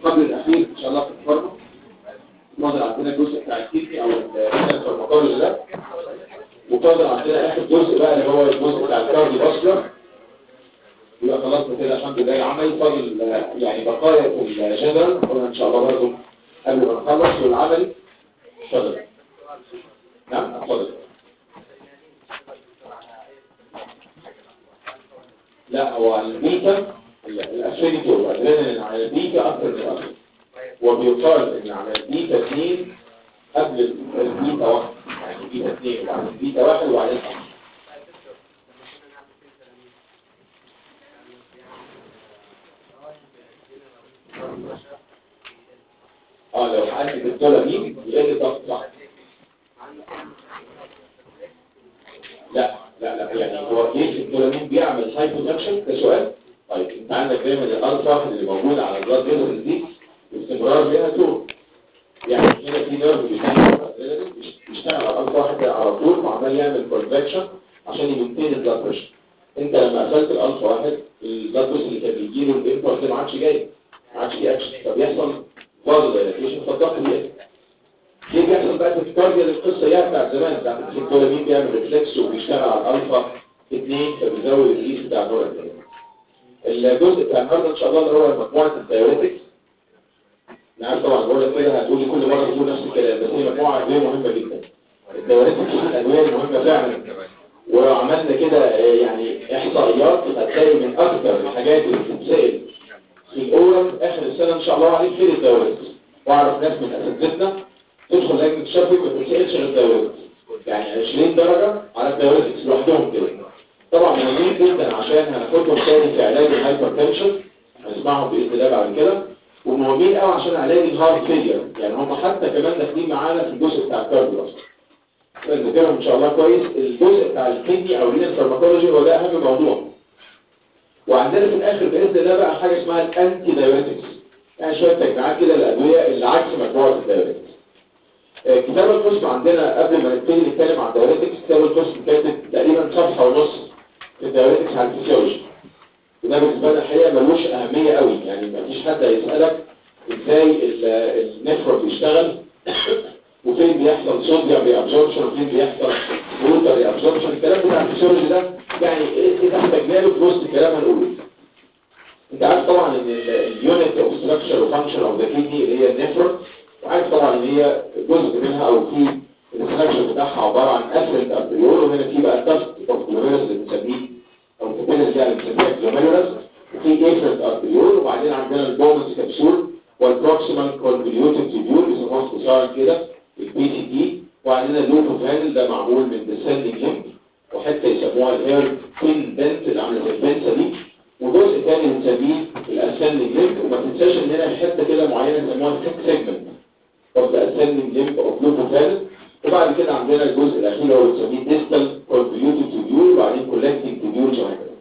قبل الاخير ان شاء الله في الفرق فاضل عندنا الجزء بتاع الكيدني او الفارماكولوجي ده وفاضل عندنا اخر جزء بقى اللي هو الجزء بتاع الكارديو فاسكولار يبقى خلصنا كده الحمد لله العملي فاضل آه، يعني بقايا في الجنرال قلنا ان شاء الله برضه قبل ما نخلص والعملي اتفضل نعم اتفضل لا هو البيتا الافينيتي والادرينالين على البيتا اكتر من الافينيتي وبيقال ان على البيتا 2 قبل البيتا 1 يعني بيتا 2 وبعدين البيتا 1 وبعدين 5 اه لو حد بالدولار دي يقل الضغط صح لا لا لا يعني هو ليش الدولامين بيعمل هايبوتنشن ده سؤال طيب انت عندك دايما الالفا اللي موجوده على البلاد فيسل دي باستمرار ليها دور يعني هنا في نيرف بيشتغل بيشتغل على الالفا واحد على طول وعمال يعمل كونفكشن عشان يمنتين البلاد بريشر انت لما قفلت الالفا واحد البلاد بريشر اللي كان بيجي له الامبورت ده ما عادش جاي ما عادش فيه اكشن فبيحصل فاضل دايلاتيشن فالضغط بيقل ليه بيحصل بقى في الكارديا القصه يا بتاع زمان بتاعت الدولامين بيعمل ريفلكس وبيشتغل على الالفا 2 فبيزود الريليس بتاع النور الجزء بتاع النهارده ان شاء الله اللي هو مجموعه الدايوريتكس انا عارف طبعا بقول لك كده هتقول لي كل مره تقول نفس الكلام بس هي مجموعه ادويه مهمه جدا الدايوريتكس من الادويه المهمه فعلا ولو عملنا كده آه، يعني احصائيات هتلاقي من اكثر الحاجات اللي بتتسال في الاورال اخر السنه ان شاء الله عليك فين الدايوريتكس واعرف ناس من اساتذتنا تدخل لجنه شفوي ما تتسالش غير الدايوريتكس يعني 20 درجه على الدايوريتكس لوحدهم كده طبعا مهمين جدا عشان هناخدهم تاني في علاج الهايبرتنشن هنسمعهم باذن الله بعد كده ومهمين قوي عشان علاج الهارت فيلير يعني هم حتى كمان داخلين معانا في الجزء بتاع الكارديو اصلا نذكرهم ان شاء الله كويس الجزء بتاع الكدني او الرينال فارماكولوجي هو ده اهم موضوع وعندنا في الاخر باذن الله بقى حاجه اسمها الانتي دايوريتكس يعني شويه تجميعات كده للادويه اللي عكس مجموعه الدايوريتكس آه، كتاب القسم عندنا قبل ما نبتدي نتكلم عن الدايوريتكس كتاب القسم كاتب تقريبا صفحه ونص في الدايوريتكس عن الفسيولوجي وده بالنسبه لنا الحقيقه ملوش اهميه قوي يعني ما فيش حد هيسالك ازاي ال- النفرون بيشتغل وفين بيحصل صوديوم ريابزوربشن وفين بيحصل ووتر ريابزوربشن الكلام بتاع الفسيولوجي ده يعني ايه إيه تحت جنابه في وسط الكلام هنقوله انت عارف طبعا ان اليونت اوف ستراكشر وفانكشن اوف ذا كيدني اللي هي النفرون وعارف طبعا ان هي جزء منها او في الاستراكشر بتاعها عباره عن افرنت ارتريول وهنا في بقى تفت اوف جلوميرس اللي بنسميه او كابيلز يعني بنسميها جلوميرس وفي افرنت ارتريول وبعدين عندنا البونس كبسول والبروكسيمال كونفوليوتد تيبيول بيسموها اختصارا كده البي سي تي وعندنا اللوب اوف هانل ده معمول من ديسندنج ليمب وحته يسموها الاير تين دنت اللي عامله زي البنسه دي وجزء تاني بنسميه الاسندنج ليمب وما تنساش ان هنا في حته كده معينه يسموها السيك سيجمنت of the ascending limb of lupus وبعد كده عندنا الجزء الاخير هو بنسميه distal convoluted tubule وبعدين collecting tubules وهكذا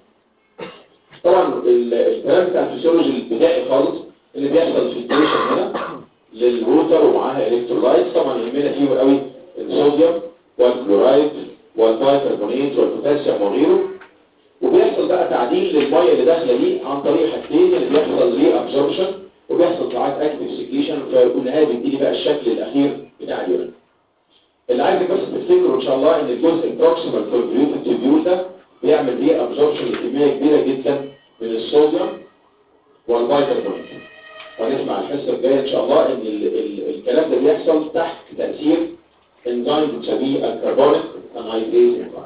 طبعا ال- الكلام بتاع الفسيولوجي البدائي خالص اللي بيحصل فلتريشن هنا للووتر ومعاها الكترولايت طبعا يهمنا فيه قوي الصوديوم والكلورايد والبايكربونات والبوتاسيوم وغيره وبيحصل بقى تعديل للميه اللي داخله دي عن طريق حاجتين اللي بيحصل ري ابزوربشن وبيحصل ساعات اكتف سكريشن فالنهايه بيديني بقى الشكل الاخير بتاع اليورين اللي عايزك بس تفتكروا ان شاء الله ان الجزء البروكسيمال كونفوليوتد تيبيول ده بيعمل ري ابزوربشن لكميه كبيره جدا من الصوديوم والبايكربونات وهنسمع الحصه الجايه ان شاء الله ان ال ال الكلام ده بيحصل تحت تاثير انزيم بنسميه الكربونيك انهيدريز انزيم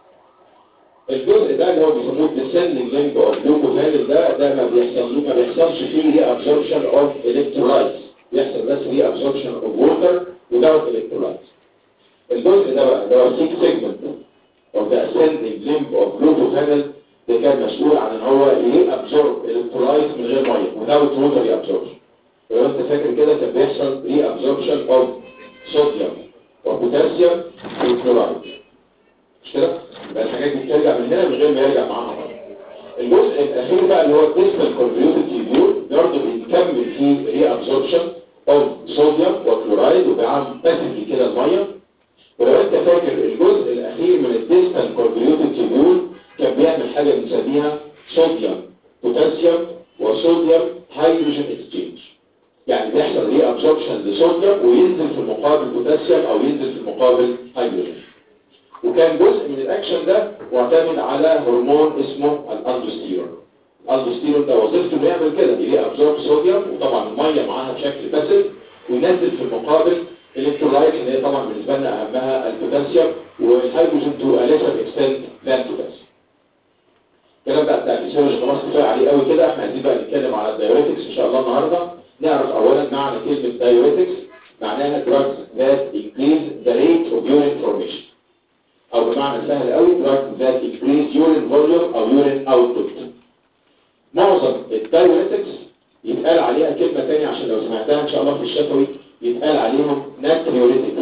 الجزء ده اللي هو بيسموه descending limb of glucophanol ده ده ما بيحصل ما بيحصلش فيه reabsorption of electrolytes بيحصل بس reabsorption of water without electrolytes الجزء ده بقى ده هو 6 segment of the ascending limb of glucophanol ده كان مسؤول عن ان هو reabsorb electrolytes من غير ميه without water reabsorption ولو انت فاكر كده كان بيحصل reabsorption of sodium وبوتاسيوم وكلورايد مش كده؟ يبقى الحاجات دي بترجع من هنا من غير ما يرجع معاها بره. الجزء الاخير بقى اللي هو الديسمال كونفيوتد تيبيول برضه بيكمل فيه ري ابزوربشن اوف صوديوم وكلورايد وبيعمل باسفلي كده الميه ولو انت فاكر الجزء الاخير من الديسمال كونفيوتد تيبيول كان بيعمل حاجه بنسميها صوديوم بوتاسيوم وصوديوم هيدروجين اكسشينج يعني بيحصل ري ابزوربشن لصوديوم وينزل في المقابل بوتاسيوم او ينزل في المقابل هيدروجين وكان جزء من الاكشن ده معتمد على هرمون اسمه الالدوستيرون الالدوستيرون ده وظيفته انه يعمل كده يري ابزورب صوديوم وطبعا الميه معاها بشكل باسيف وينزل في المقابل الالكترولايت اللي هي طبعا بالنسبه لنا اهمها البوتاسيوم والهيدروجين تو ليسر اكستنت ذان بوتاسيوم الكلام بقى بتاع الفسيولوجي خلاص كفايه عليه قوي كده احنا عايزين بقى نتكلم على الدايوريتكس ان شاء الله النهارده نعرف اولا معنى كلمه دايوريتكس معناها drugs that increase the rate of urine formation او بمعنى سهل قوي drugs that increase urine volume او urine output معظم الدايوريتكس يتقال عليها كلمه ثانيه عشان لو سمعتها ان شاء الله في الشفوي يتقال عليهم ناتريوريتكس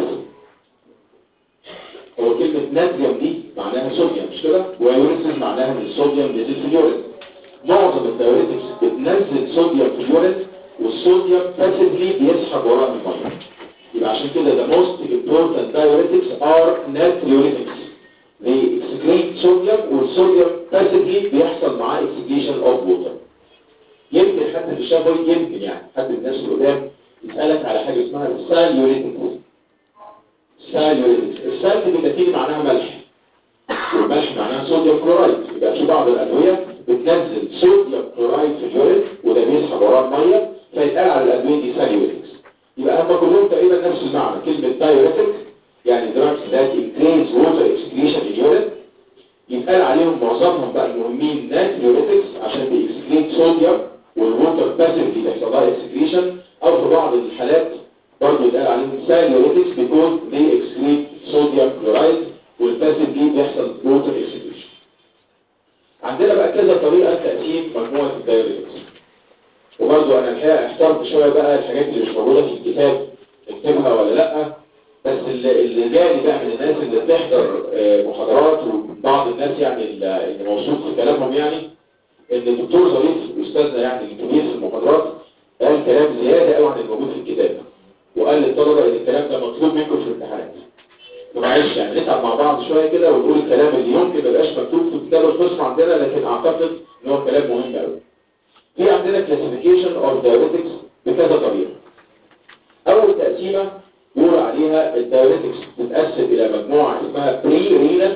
هو كلمة ناتريوم دي معناها صوديوم مش كده؟ ويوريتكس معناها ان الصوديوم نزل في اليورين معظم الدايوريتكس بتنزل صوديوم في اليورين والصوديوم باسفلي بيسحب وراء الميه يبقى عشان كده the most important diuretics are natriuretics they excrete sodium والصوديوم باسفلي بيحصل معاه excretion of water يمكن حتى في الشفوي يمكن يعني حد من الناس اللي قدام يسألك على حاجة اسمها الساليوريتكس ساليوريتكس السال دي باللاتيني معناها ملح والملح معناها صوديوم كلورايد يبقى في بعض الأدوية بتنزل صوديوم كلورايد في اليورين وده بيسحب وراه المية فيتقال على الأدوية دي ساليوريتكس يبقى هم كلهم تقريبا نفس المعنى كلمة دايوريتك يعني drugs that increase water excretion in urine يتقال عليهم معظمهم بقى المهمين ناتريوريتكس عشان بيكسكريت صوديوم والووتر باسفلي بيحصل لها اكسكريشن او في بعض الحالات برضه يتقال عليهم ساليوريتكس بيكون they excrete صوديوم كلورايد والباسفلي بيحصل ووتر اكسكريشن عندنا بقى كذا طريقة لتقسيم مجموعة الدايوريتكس وبرضه انا الحقيقه احترت شويه بقى الحاجات اللي مش موجوده في الكتاب اكتبها ولا لا بس اللي, اللي جالي بقى من الناس اللي بتحضر آه، محاضرات وبعض الناس يعني اللي اللي موثوق في كلامهم يعني ان الدكتور ظريف استاذنا يعني الكبير في المحاضرات قال كلام زياده قوي عن الموجود في الكتاب وقال للطلبه ان الكلام ده مطلوب منكم في الامتحانات فمعلش يعني نتعب مع بعض شويه كده ونقول الكلام اللي يمكن ما يبقاش مكتوب في كتاب القسم عندنا لكن اعتقد ان هو كلام مهم قوي في عندنا classification of diuretics بكذا طريقة أول تقسيمة يقول عليها الدايوريتكس تتقسم إلى مجموعة اسمها pre-renal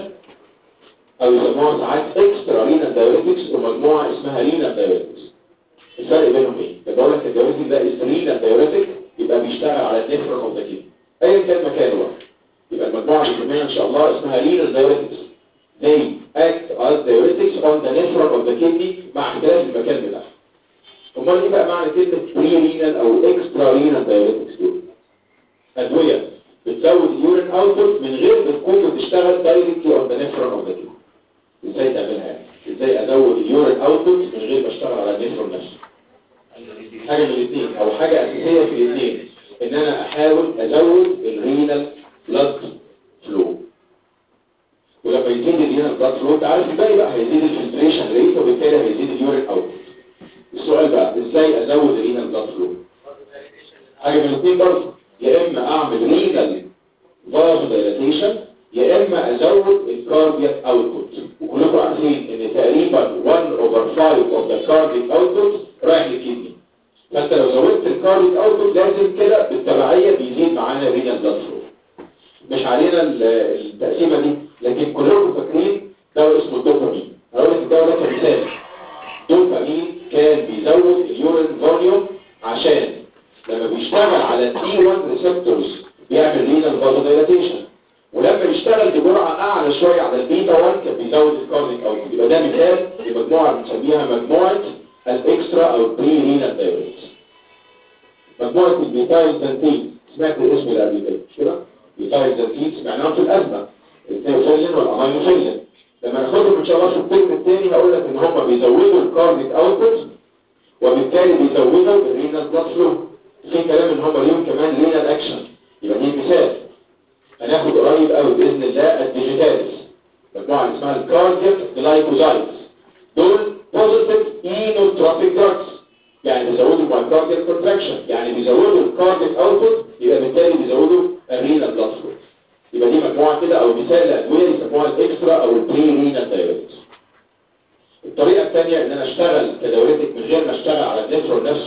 أو يسموها ساعات extra renal diuretics ومجموعة اسمها renal diuretics الفرق بينهم إيه؟ لما أقول لك الدايوريتك ده is renal diuretic يبقى بيشتغل على النفرون أوف ذا كيدني أيا كان مكانه بقى يبقى المجموعة اللي إن شاء الله اسمها renal diuretics they act as diuretics on the nephron of the kidney مع اختلاف المكان بتاعها امال ايه بقى معنى كلمه بري رينال او اكسترا رينال دايوريتكس دول ادويه بتزود اليورين اوتبوت من غير ما تكون بتشتغل دايركتلي اون ذا نيفرون اوف ذا كيدني ازاي تعملها يعني ازاي ازود اليورين اوتبوت من غير ما اشتغل على النيفرون نفسه حاجه من الاثنين او حاجه اساسيه في الاثنين ان انا احاول ازود الرينال بلاد فلو ولما يزيد الرينال بلاد فلو انت عارف الباقي بقى هيزيد الفلتريشن ريت وبالتالي هيزيد اليورين اوتبوت السؤال بقى ازاي ازود الرينال بلاد فلو حاجه من الاثنين برضه يا اما اعمل رينال فازو دايلاتيشن يا اما ازود الكاردياك اوتبوت وكلكم عارفين ان تقريبا 1 اوفر 5 اوف ذا كاردياك اوتبوت رايح للكدني فانت لو زودت الكاردياك اوتبوت لازم كده بالتبعيه بيزيد معانا الرينال بلاد فلو مش علينا ال- التقسيمه دي لكن كلكم فاكرين دواء اسمه الدوبامين هقول لك الدواء ده كمثال دوبامين كان بيزود اليورين فوليوم عشان لما بيشتغل على تي 1 ريسبتورز بيعمل رينال فازودايلاتيشن ولما بيشتغل بجرعه اعلى شويه على البيتا 1 كان بيزود الكارديك اوتبوت يبقى ده مثال لمجموعه بنسميها مجموعه الاكسترا او البري رينال دايوريتس مجموعه البيتايل زانتين سمعت الاسم اللي قبل كده مش كده؟ بيتايل زانتين سمعناهم في الازمه الثيوفيلين والامينوفيلين لما ناخدهم ان شاء الله في الترم الثاني هقول لك ان هم بيزودوا الكارديك اوتبوت وبالتالي بيزودوا الرينال بلاد فلو في كلام ان هم ليهم كمان رينال اكشن يبقى دي مثال هناخد قريب قوي باذن الله الديجيتالز مجموعه اسمها الكاردياك جلايكوزايدز دول بوزيتيف اينوتروبيك دراجز يعني بيزودوا المايكارديال كونتراكشن يعني بيزودوا الكارديك اوتبوت يبقى بالتالي بيزودوا الرينال بلاد فلو يبقى دي مجموعه كده او مثال لادويه يسموها الاكسترا او البري رينال دايوريتكس الطريقه الثانيه ان انا اشتغل كدايوريتك من غير ما اشتغل على النفرون نفسه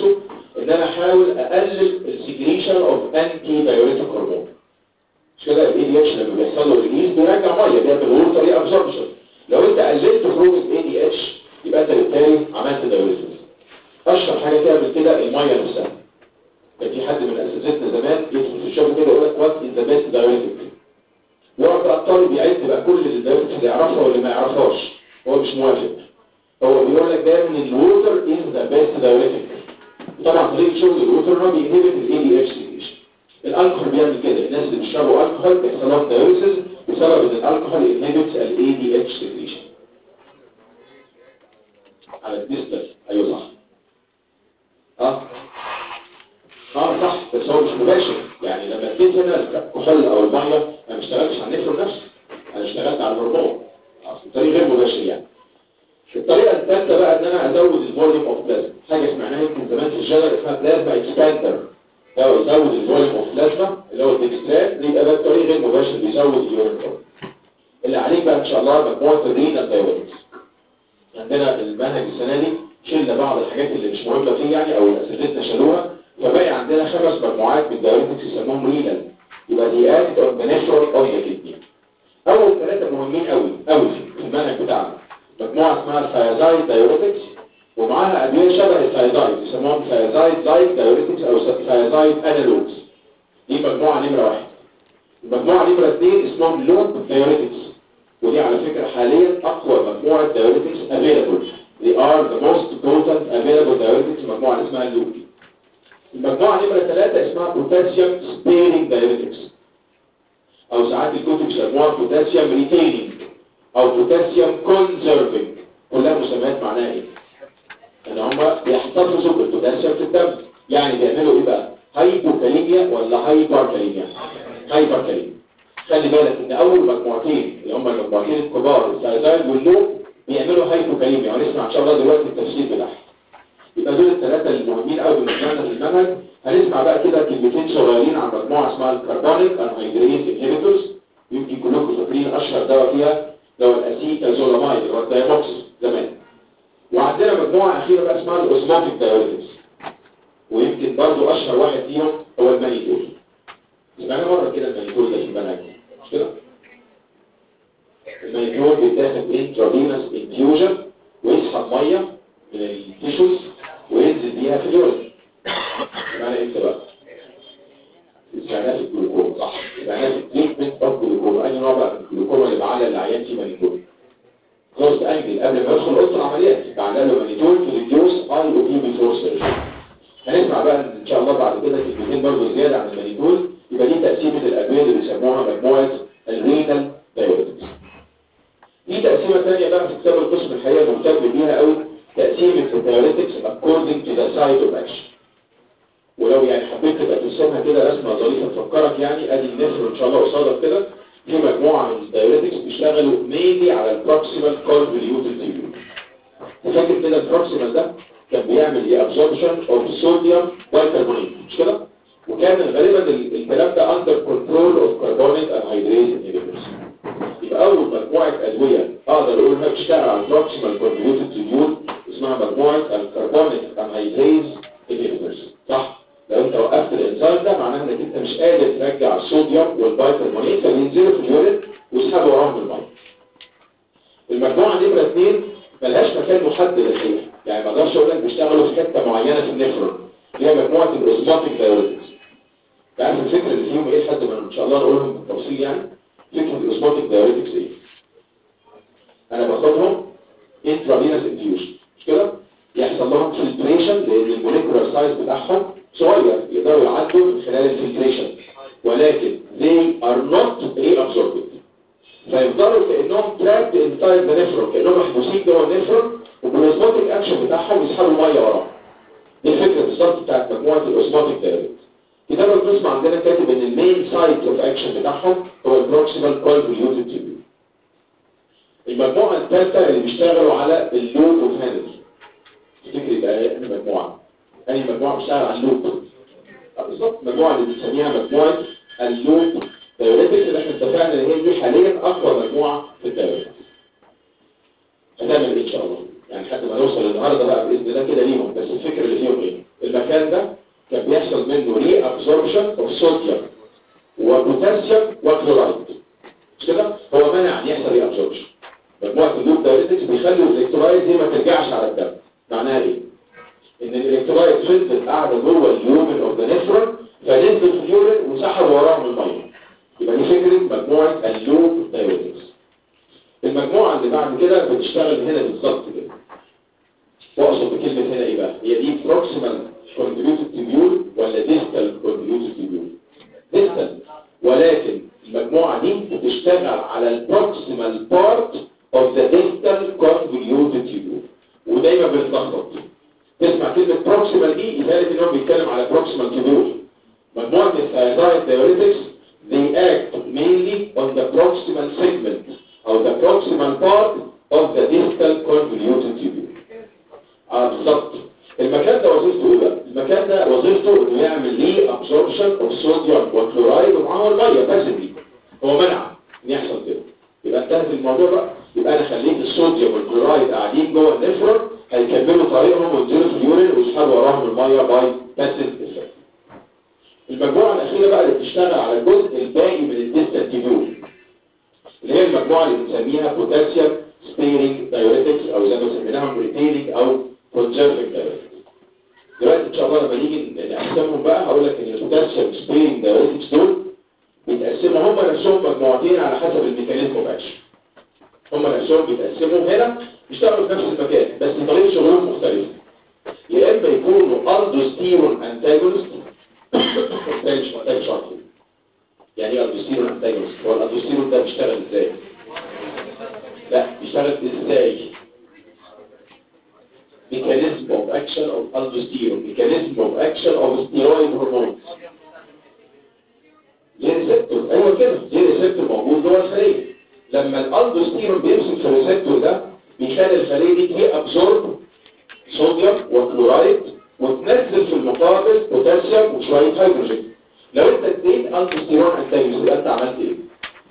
ان انا احاول اقلل السكريشن اوف انتي بايوريتيك هرمون مش كده الاي دي اتش لما بيحصل له ريليز بيرجع ميه بيعمل ووتر ري ابزوربشن لو انت قللت خروج الاي دي اتش يبقى انت بالتالي عملت دايوريتيك اشهر حاجه تعمل كده الميه نفسها كان في حد من اساتذتنا زمان يدخل في الشغل كده يقول لك وات از ذا بيست دايوريتيك يقعد بقى الطالب يعد بقى كل الدايوريتكس اللي يعرفها واللي ما يعرفهاش هو مش موافق هو بيقول لك دايما ان الووتر از ذا بيست دايوريتك طبعا طريقه شغل الووتر هو بينهبت الاي دي اتش سيكريشن الالكحول بيعمل كده الناس اللي بيشربوا الكحول بيحصل لهم دايوريسيس بسبب ان الالكحول انهبت الاي دي اتش سيكريشن على الديستال ايوه صح اه اه صح بس هو مش مباشر يعني لما اديت هنا الكحول او الميه انا ما اشتغلتش على النفر نفسه انا اشتغلت على الهرمون اصل طريق غير مباشر يعني الطريقه الثالثه بقى ان انا ازود الفوليوم اوف بلازما حاجه سمعناها يمكن زمان في الشجر اسمها بلازما اكسباندر لو يزود الفوليوم اوف بلازما اللي هو الديكسترات يبقى ده الطريق غير مباشر بيزود اليورين اللي عليك بقى ان شاء الله مجموعه الرينال دايوريتكس عندنا المنهج السنه دي شلنا بعض الحاجات اللي مش مهمه فيه يعني او اساتذتنا شالوها فبقى عندنا خمس مجموعات من الدايوريتكس يسموهم رينال يبقى دي ادت اوف بنفرال اوف ذا كدني اول ثلاثه مهمين قوي قوي في المنهج بتاعنا مجموعه اسمها الثيازايد دايوريتكس ومعاها ادويه شبه الثيازايد يسموهم ثيازايد لايك دايوريتكس او ثيازايد انالوجز دي مجموعه نمره واحد المجموعه نمره اثنين اسمهم لوب دايوريتكس ودي على فكره حاليا اقوى مجموعه دايوريتكس افيلابل they are the most potent available diuretics المجموعه اللي اسمها اللوب دي المجموعه نمره ثلاثه اسمها بوتاسيوم سبيرنج دايوريتكس او ساعات الكتب بيسموها بوتاسيوم ريتيننج او بوتاسيوم كونزرفنج كلها مسميات معناها ايه ان هم بيحتفظوا بالبوتاسيوم في الدم يعني بيعملوا ايه بقى هايبوكاليميا ولا هايبركاليميا هايبركاليميا خلي بالك ان اول مجموعتين اللي هم المجموعتين الكبار الثايزايد واللوب بيعملوا هايبوكاليميا وهنسمع ان شاء الله دلوقتي التفسير بتاعها يبقى دول الثلاثه المهمين قوي بالنسبه لنا في المنهج هنسمع بقى كده كلمتين صغيرين عن مجموعه اسمها الكربونيك انهيدريز انهبيتورز يمكن كلكم فاكرين اشهر دواء فيها دواء الاسيتازولامايد اللي هو الدايموكس زمان وعندنا مجموعه اخيره بقى اسمها الاوزموتيك دايوريتكس ويمكن برضو اشهر واحد فيهم هو المانيتول سمعنا مره كده المانيتول ده في المنهج مش كده المانيتول بيتاخد انترافينوس انفيوجن ويسحب ميه من التيشوز وينزل بيها في اليورين معنى امتى بقى استعناف الجلوكوما صح استعناف التريتمنت اوف جلوكوما اي نوع بقى من الجلوكوما اللي بعلق العيان فيه مانيتول كورس انجل قبل ما يدخل اوضه العمليات بعلق له مانيتول في ريديوس اي او بي بيفور سيرجري هنسمع بقى ان شاء الله بعد كده كلمتين برضه زياده عن المانيتول يبقى دي تقسيمه الادويه اللي بيسموها مجموعه الرينال دايوريتكس في تقسيمه ثانيه بقى في كتاب القسم الحقيقه مهتم بيها قوي تقسيمه الدايوريتكس according to the site of action ولو يعني حبيت تبقى ترسمها كده رسمه ظريفه تفكرك يعني ادي النفر ان شاء الله قصادك كده في مجموعه من الدايوريتكس بيشتغلوا مينلي على البروكسيمال كونفوليوتد تيوب فاكر كده البروكسيمال ده كان بيعمل ايه ابزوربشن اوف صوديوم بايكربونات مش كده وكان غالبا الكلام ده اندر كنترول اوف كربونيك انهيدريز انهبيتورز يبقى اول مجموعه ادويه اقدر اقول انها بتشتغل على البروكسيمال كونفوليوتد تيوب اسمها مجموعه الكربونيك انهيدريز انهبيتورز صح لو انت وقفت الانزيم ده معناه انك انت مش قادر ترجع الصوديوم والبايكربونات فبينزلوا في اليورين ويسحبوا وراهم الميه المجموعه نمره اثنين ملهاش مكان محدد الحقيقه يعني ما اقدرش اقول لك بيشتغلوا في حته معينه في النفرون اللي هي مجموعه الاوزماتيك دايوريتكس تعرف الفكره اللي فيهم ايه لحد ما ان شاء الله نقولهم بالتفصيل يعني فكره الاوزماتيك دايوريتكس ايه انا باخدهم انترافينوس انفيوجن مش كده يحصل لهم فلتريشن لان الموليكولار سايز بتاعهم صغير يقدروا يعدوا من خلال الفلتريشن ولكن they are not reabsorbed فيفضلوا كانهم trapped inside the nephron كانهم محبوسين جوه النفرون وبالاسموتيك اكشن بتاعهم يسحبوا ميه وراهم دي الفكره بالظبط بتاعت مجموعه الاوزموتيك دايركت كتاب القسم عندنا كاتب ان المين سايت اوف اكشن بتاعهم هو البروكسيمال كونفوليوتد تيوب المجموعه الثالثه اللي بيشتغلوا على اللود اوف هانل تفتكر يبقى ايه مجموعه أي مجموعة بتشتغل على اللوب بالظبط المجموعة اللي بنسميها مجموعة اللوب دايوريتكس اللي احنا اتفقنا ان هي دي حاليا اقوى مجموعة في الدايوريتكس هنعمل ايه ان شاء الله يعني لحد ما نوصل النهارده بقى باذن الله كده ليهم بس الفكره اللي فيهم ايه المكان ده كان بيحصل منه ري ابسوربشن اوف صوديوم وبوتاسيوم وكلورايد مش كده هو منع ان يحصل ري ابسوربشن مجموعه اللوب دايريتكس بيخلوا الالكترولايت دي ما ترجعش على الدم معناها ايه ان الالكترولايت فضلت قاعده جوه اليومن اوف ذا نفرون فنزلت في اليورين وسحب وراهم الميه يبقى دي فكره مجموعه اللوب دايريتكس المجموعه اللي بعد كده بتشتغل هنا بالظبط كده واقصد بكلمه هنا ايه بقى هي دي بروكسيمال كونتريبيوتد تيبيول ولا ديستال كونتريبيوتد تيبيول ديستال ولكن المجموعه دي بتشتغل على البروكسيمال بارت اوف ذا ديستال كونتريبيوتد تيبيول ودايما بنتلخبط تسمع كلمه بروكسيمال دي يبقى ان هو بيتكلم على بروكسيمال تيبيول مجموعه الثايرويد diuretics they act mainly on the proximal segment او the proximal part of the distal convoluted tubule اه بالظبط المكان ده وظيفته ايه بقى المكان ده وظيفته انه يعمل ليه absorption of sodium وكلورايد ومعاه الميه بس دي هو منع ان يحصل كده يبقى انتهت الموضوع بقى يبقى انا خليت الصوديوم والكلورايد قاعدين جوه النفرون هيكملوا طريقهم وينزلوا في اليورين ويسحبوا وراهم الميه باي باسيف افكت المجموعه الاخيره بقى اللي بتشتغل على الجزء الباقي من الديستال تيبيول اللي هي المجموعه اللي بنسميها بوتاسيوم سبيرنج دايوريتكس او زي ما سميناهم ريتيننج او كونسيرفنج دايوريتكس دلوقتي ان شاء الله لما نيجي نقسمهم بقى هقول لك ان البوتاسيوم سبيرنج دايوريتكس دول بيتقسموا هم نفسهم مجموعتين على حسب الميكانيزم اوف اكشن هم نفسهم بيتقسموا هنا بيشتغلوا في نفس المكان بس طريقه شغلهم مختلفه يا اما يكونوا الدوستيرون انتاجونست محتاج محتاج شرح يعني ايه الدوستيرون انتاجونست هو الالدوستيرون ده بيشتغل ازاي لا بيشتغل ازاي mechanism of action of aldosterone mechanism of action of steroid hormones ليه ريسبتور ايوه كده ليه ريسبتور موجود جوه الخليه لما الالدوستيرون بيمسك في الريسبتور ده بيخلي الخليه دي تي ابزورب صوديوم وكلورايد وتنزل في المقابل بوتاسيوم وشويه هيدروجين لو انت اديت الدوستيرون انتاجونست يبقى انت عملت ايه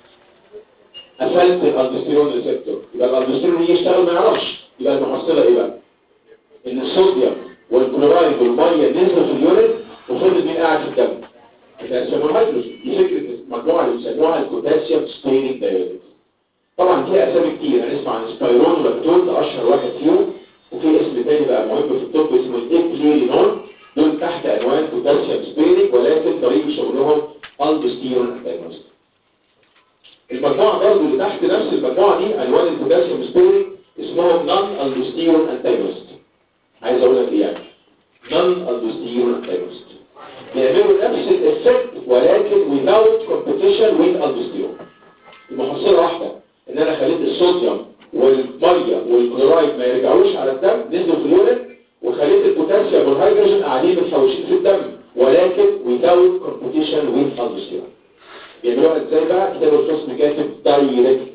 قفلت الالدوستيرون ريسبتور يبقى الالدوستيرون يجي يشتغل ما يعرفش يبقى المحصله ايه بقى ان الصوديوم والكلورايد والميه نزلوا في اليورين وفضل مين قاعد في الدم البوتاسيوم والهيدروجين دي فكره المجموعه اللي بيسموها البوتاسيوم سبيرنج دايوريتكس طبعا فيها اسامي كتير هنسمع عن سبايرون ولاكتون ده اشهر واحد فيهم وفي اسم تاني بقى مهم في الطب اسمه الايبليرينون دول تحت عنوان بوتاسيوم سبيرنج ولكن طريقه شغلهم الدوستيرون انتاجونست المجموعه برضه اللي تحت نفس المجموعه دي عنوان البوتاسيوم سبيرنج اسمهم نون الدوستيرون انتاجونست عايز اقول لك ايه يعني نون الدوستيرون انتاجونست بيعملوا نفس الافكت ولكن without competition with aldosterone المحصله واحده ان انا خليت الصوديوم والميه والكلورايد ما يرجعوش على الدم نزلوا في اليورين وخليت البوتاسيوم والهيدروجين قاعدين متحوشين في الدم ولكن without competition with aldosterone بيعملوها ازاي بقى كتاب الخصم كاتب دايركت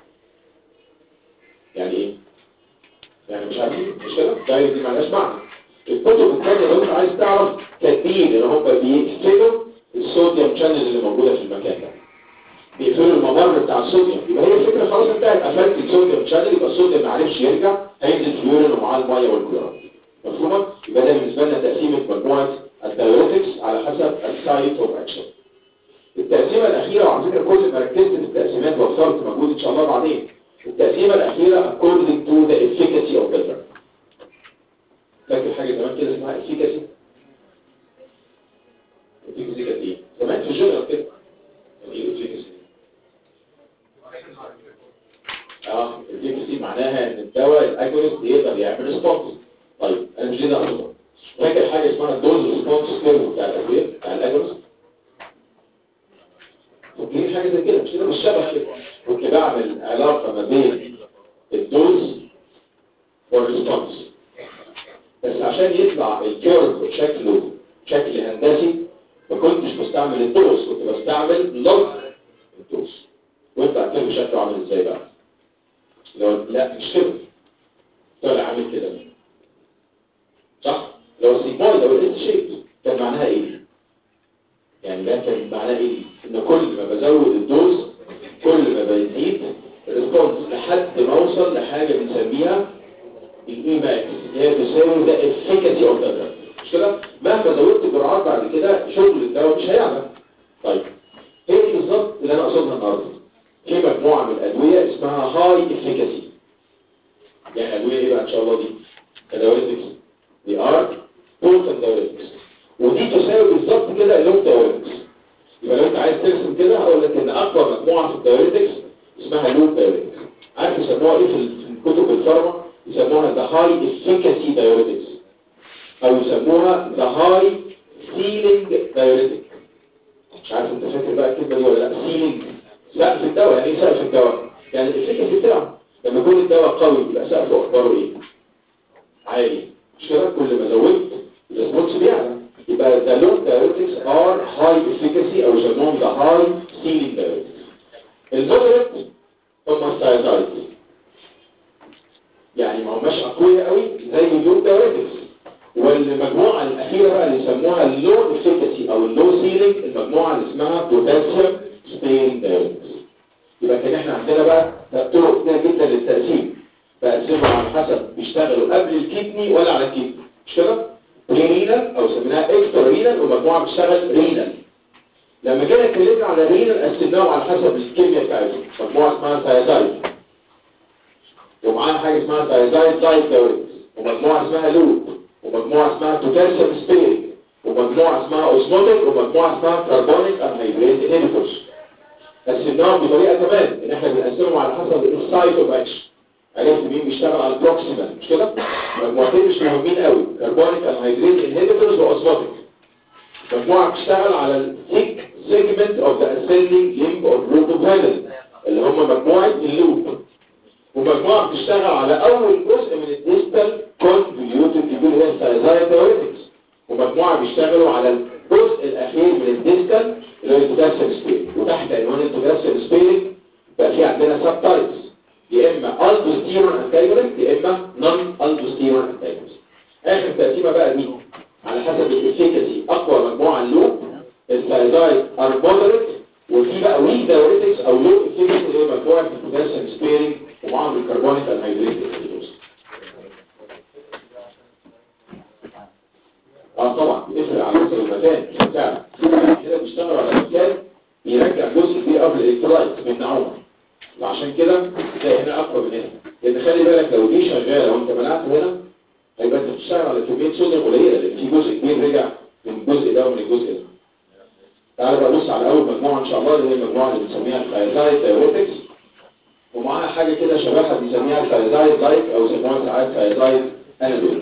يعني ايه يعني مش عارفين مش كده دايركت دي مالهاش معنى الكتب الثانيه لو انت عايز تعرف كاتبين ان هم بيقفلوا الصوديوم شانل اللي موجوده في المكان ده بيقفلوا الممر بتاع الصوديوم يبقى هي الفكره خلاص انتهت قفلت الصوديوم شانل يبقى الصوديوم ما عرفش يرجع هينزل في اليورين ومعاه الميه والكلورايد مفهومه يبقى ده بالنسبه لنا تقسيمه مجموعه الدايوريتكس على حسب السايت اوف اكشن التقسيمه الاخيره وعلى فكره كل ما ركزت في التقسيمات وفرت مجهود ان شاء الله بعدين التقسيمه الاخيره according to the efficacy of the drug فاكر حاجه زمان كده اسمها efficacy efficacy كانت ايه زمان في الجنرال كده يعني ايه efficacy اه efficacy معناها ان الدواء الاجونست يقدر يعمل ريسبونس طيب انا مش هنا اصلا فاكر حاجه اسمها الدوز ريسبونس كيرف بتاع الادويه بتاع الاجونست فاكرين حاجه زي كده مش كده مش شبه كده كنت بعمل علاقه ما بين الدوز والريسبونس بس عشان يطلع الكيرف شكله شكل هندسي ما كنتش بستعمل الدوز كنت بستعمل لوج الدوز ويطلع الكيرف شكله عامل ازاي بقى لو لا مش كده طلع عامل كده صح لو السيجمويد او الاس شيب كان معناها ايه يعني ده كان معناه ايه ان كل ما بزود الدوز كل ما بيزيد الريسبونس لحد ما اوصل لحاجه بنسميها الاي ماكس اللي هي تساوي ده افيكاسي اوف ذا مش كده مهما زودت الجرعات بعد كده شغل الدواء مش هيعمل طيب ايه دي بالظبط اللي انا اقصدها النهارده في مجموعه من الادويه اسمها هاي افيكاسي يعني ادويه ايه بقى ان شاء الله دي كدايوريتكس دي ار بوتنت دايوريتكس ودي تساوي بالظبط كده اللون دايوريتكس يبقى لو انت عايز ترسم كده هقول لك ان اقوى مجموعه في الدايوريتكس اسمها لون دايوريتكس عارف يسموها ايه في في كتب الفارما يسموها ذا هاي افيكاسي دايوريتكس او يسموها ذا هاي سيلينج دايوريتك مش عارف انت فاكر بقى الكلمه دي ولا لا سيلينج سقف الدواء يعني ايه سقف الدواء يعني الافكاسي بتاعه لما يكون الدواء قوي يبقى سقفه اخباره ايه عالي مش كده كل ما زودت الريسبونس بيعلى يبقى ذا لون دايوريتكس ار هاي افيكاسي او يسموهم ذا هاي سيلينج دايوريتكس المودريت هم السايزايد يعني ما هماش اقوياء قوي زي اللون دايوريتكس والمجموعة الأخيرة بقى اللي يسموها اللو افيكاسي أو اللو سيلينج المجموعة اللي اسمها بوتاسيوم سبين دايوريتكس يبقى كان احنا عندنا بقى طرق كتير جدا للتقسيم بقسمهم على حسب بيشتغلوا قبل الكدني ولا على الكدني مش كده؟ برينال أو سميناها اكسترا رينال ومجموعة بتشتغل رينال لما جينا اتكلمنا على رينال قسمناهم على حسب الكيمياء بتاعتهم مجموعة اسمها ثايزايد ومعاها حاجة اسمها ثايزايد لايت دايوريتكس ومجموعة اسمها لوب ومجموعة اسمها بوتاسيوم سبيريت ومجموعة اسمها اوزموتيك ومجموعة اسمها كربونيك انهيدريت انهبيتورز قسمناهم بطريقة كمان ان احنا بنقسمهم على حسب السايت اوف اكشن عرفت مين بيشتغل على البروكسيمال مش كده؟ مجموعتين مش مهمين قوي كربونيك انهيدريت انهبيتورز واوزموتيك مجموعة بتشتغل على الثيك سيجمنت اوف ذا اسcending limb or group of heaven اللي هم مجموعة اللوب ومجموعة بتشتغل على أول جزء من الديستال كونفيوتد تقول هي السايزايد دايوريتكس ومجموعة بيشتغلوا على الجزء الأخير من الديستال اللي هو البوتاسيوم سبيرينج وتحت عنوان البوتاسيوم سبيرينج بقى في عندنا سب تايبس يا إما الدوستيرون انتاجونست يا إما نون الدوستيرون انتاجونست آخر تقسيمة بقى دي على حسب الافيكاسي أقوى مجموعة اللوب السايزايد ار مودريت وفي بقى ويك دايوريتكس أو لو افيكاسي اللي هي مجموعة البوتاسيوم سبيرينج ومعهم الكربونيك انهيدريت انهيدروز اه طبعا بيفرق على حسب المكان فعلا كده بيشتغلوا على مكان يرجع جزء كبير قبل الالكترولايت بيمنعوها وعشان كده تلاقي هنا اقوى من هنا لان خلي بالك لو دي شغاله وانت منعت هنا هيبقى انت بتشتغل على كميه صوديوم قليله لان في جزء كبير رجع من الجزء ده ومن الجزء ده تعالى بقى بص على اول مجموعه ان شاء الله اللي هي المجموعه اللي بنسميها الثايزايد دايوريتكس ومعاها حاجة كده شبهها بيسميها ثايزايد لايك او يسموها ساعات ثايزايد انالوج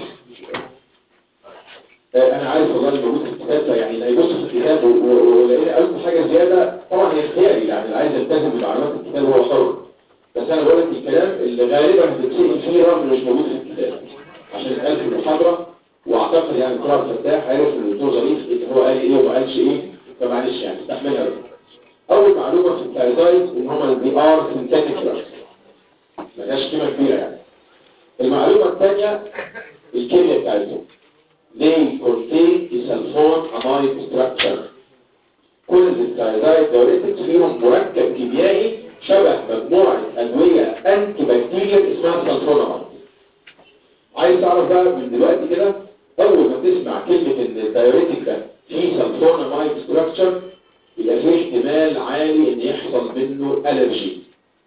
انا عارف والله اللي موجود في الكتاب يعني اللي هيبص في الكتاب ولقينا قلت حاجة زيادة طبعا هي اختياري يعني اللي عايز يلتزم بمعلومات الكتاب هو حر بس انا بقول لك الكلام اللي غالبا هتتسأل فيه رغم مش موجود في الكتاب عشان اتقال في المحاضرة واعتقد يعني الدكتور عبد الفتاح عارف ان الدكتور ظريف هو قال ايه وما قالش ايه فمعلش يعني استحملها بقى اول معلومة في الثايزايد ان هما البي ار سينثيتيك دراجز ملهاش قيمة كبيرة يعني المعلومة الثانية الكيمياء بتاعتهم they contain a sulfone amide structure كل الثايزايد دايوريتكس فيهم مركب كيميائي شبه مجموعة أدوية أنتي بكتيريا اسمها سلفونامايد عايز تعرف بقى من دلوقتي كده أول ما تسمع كلمة إن الدايوريتك ده فيه سلفونامايد ستراكشر يبقى فيه احتمال عالي إن يحصل منه ألرجي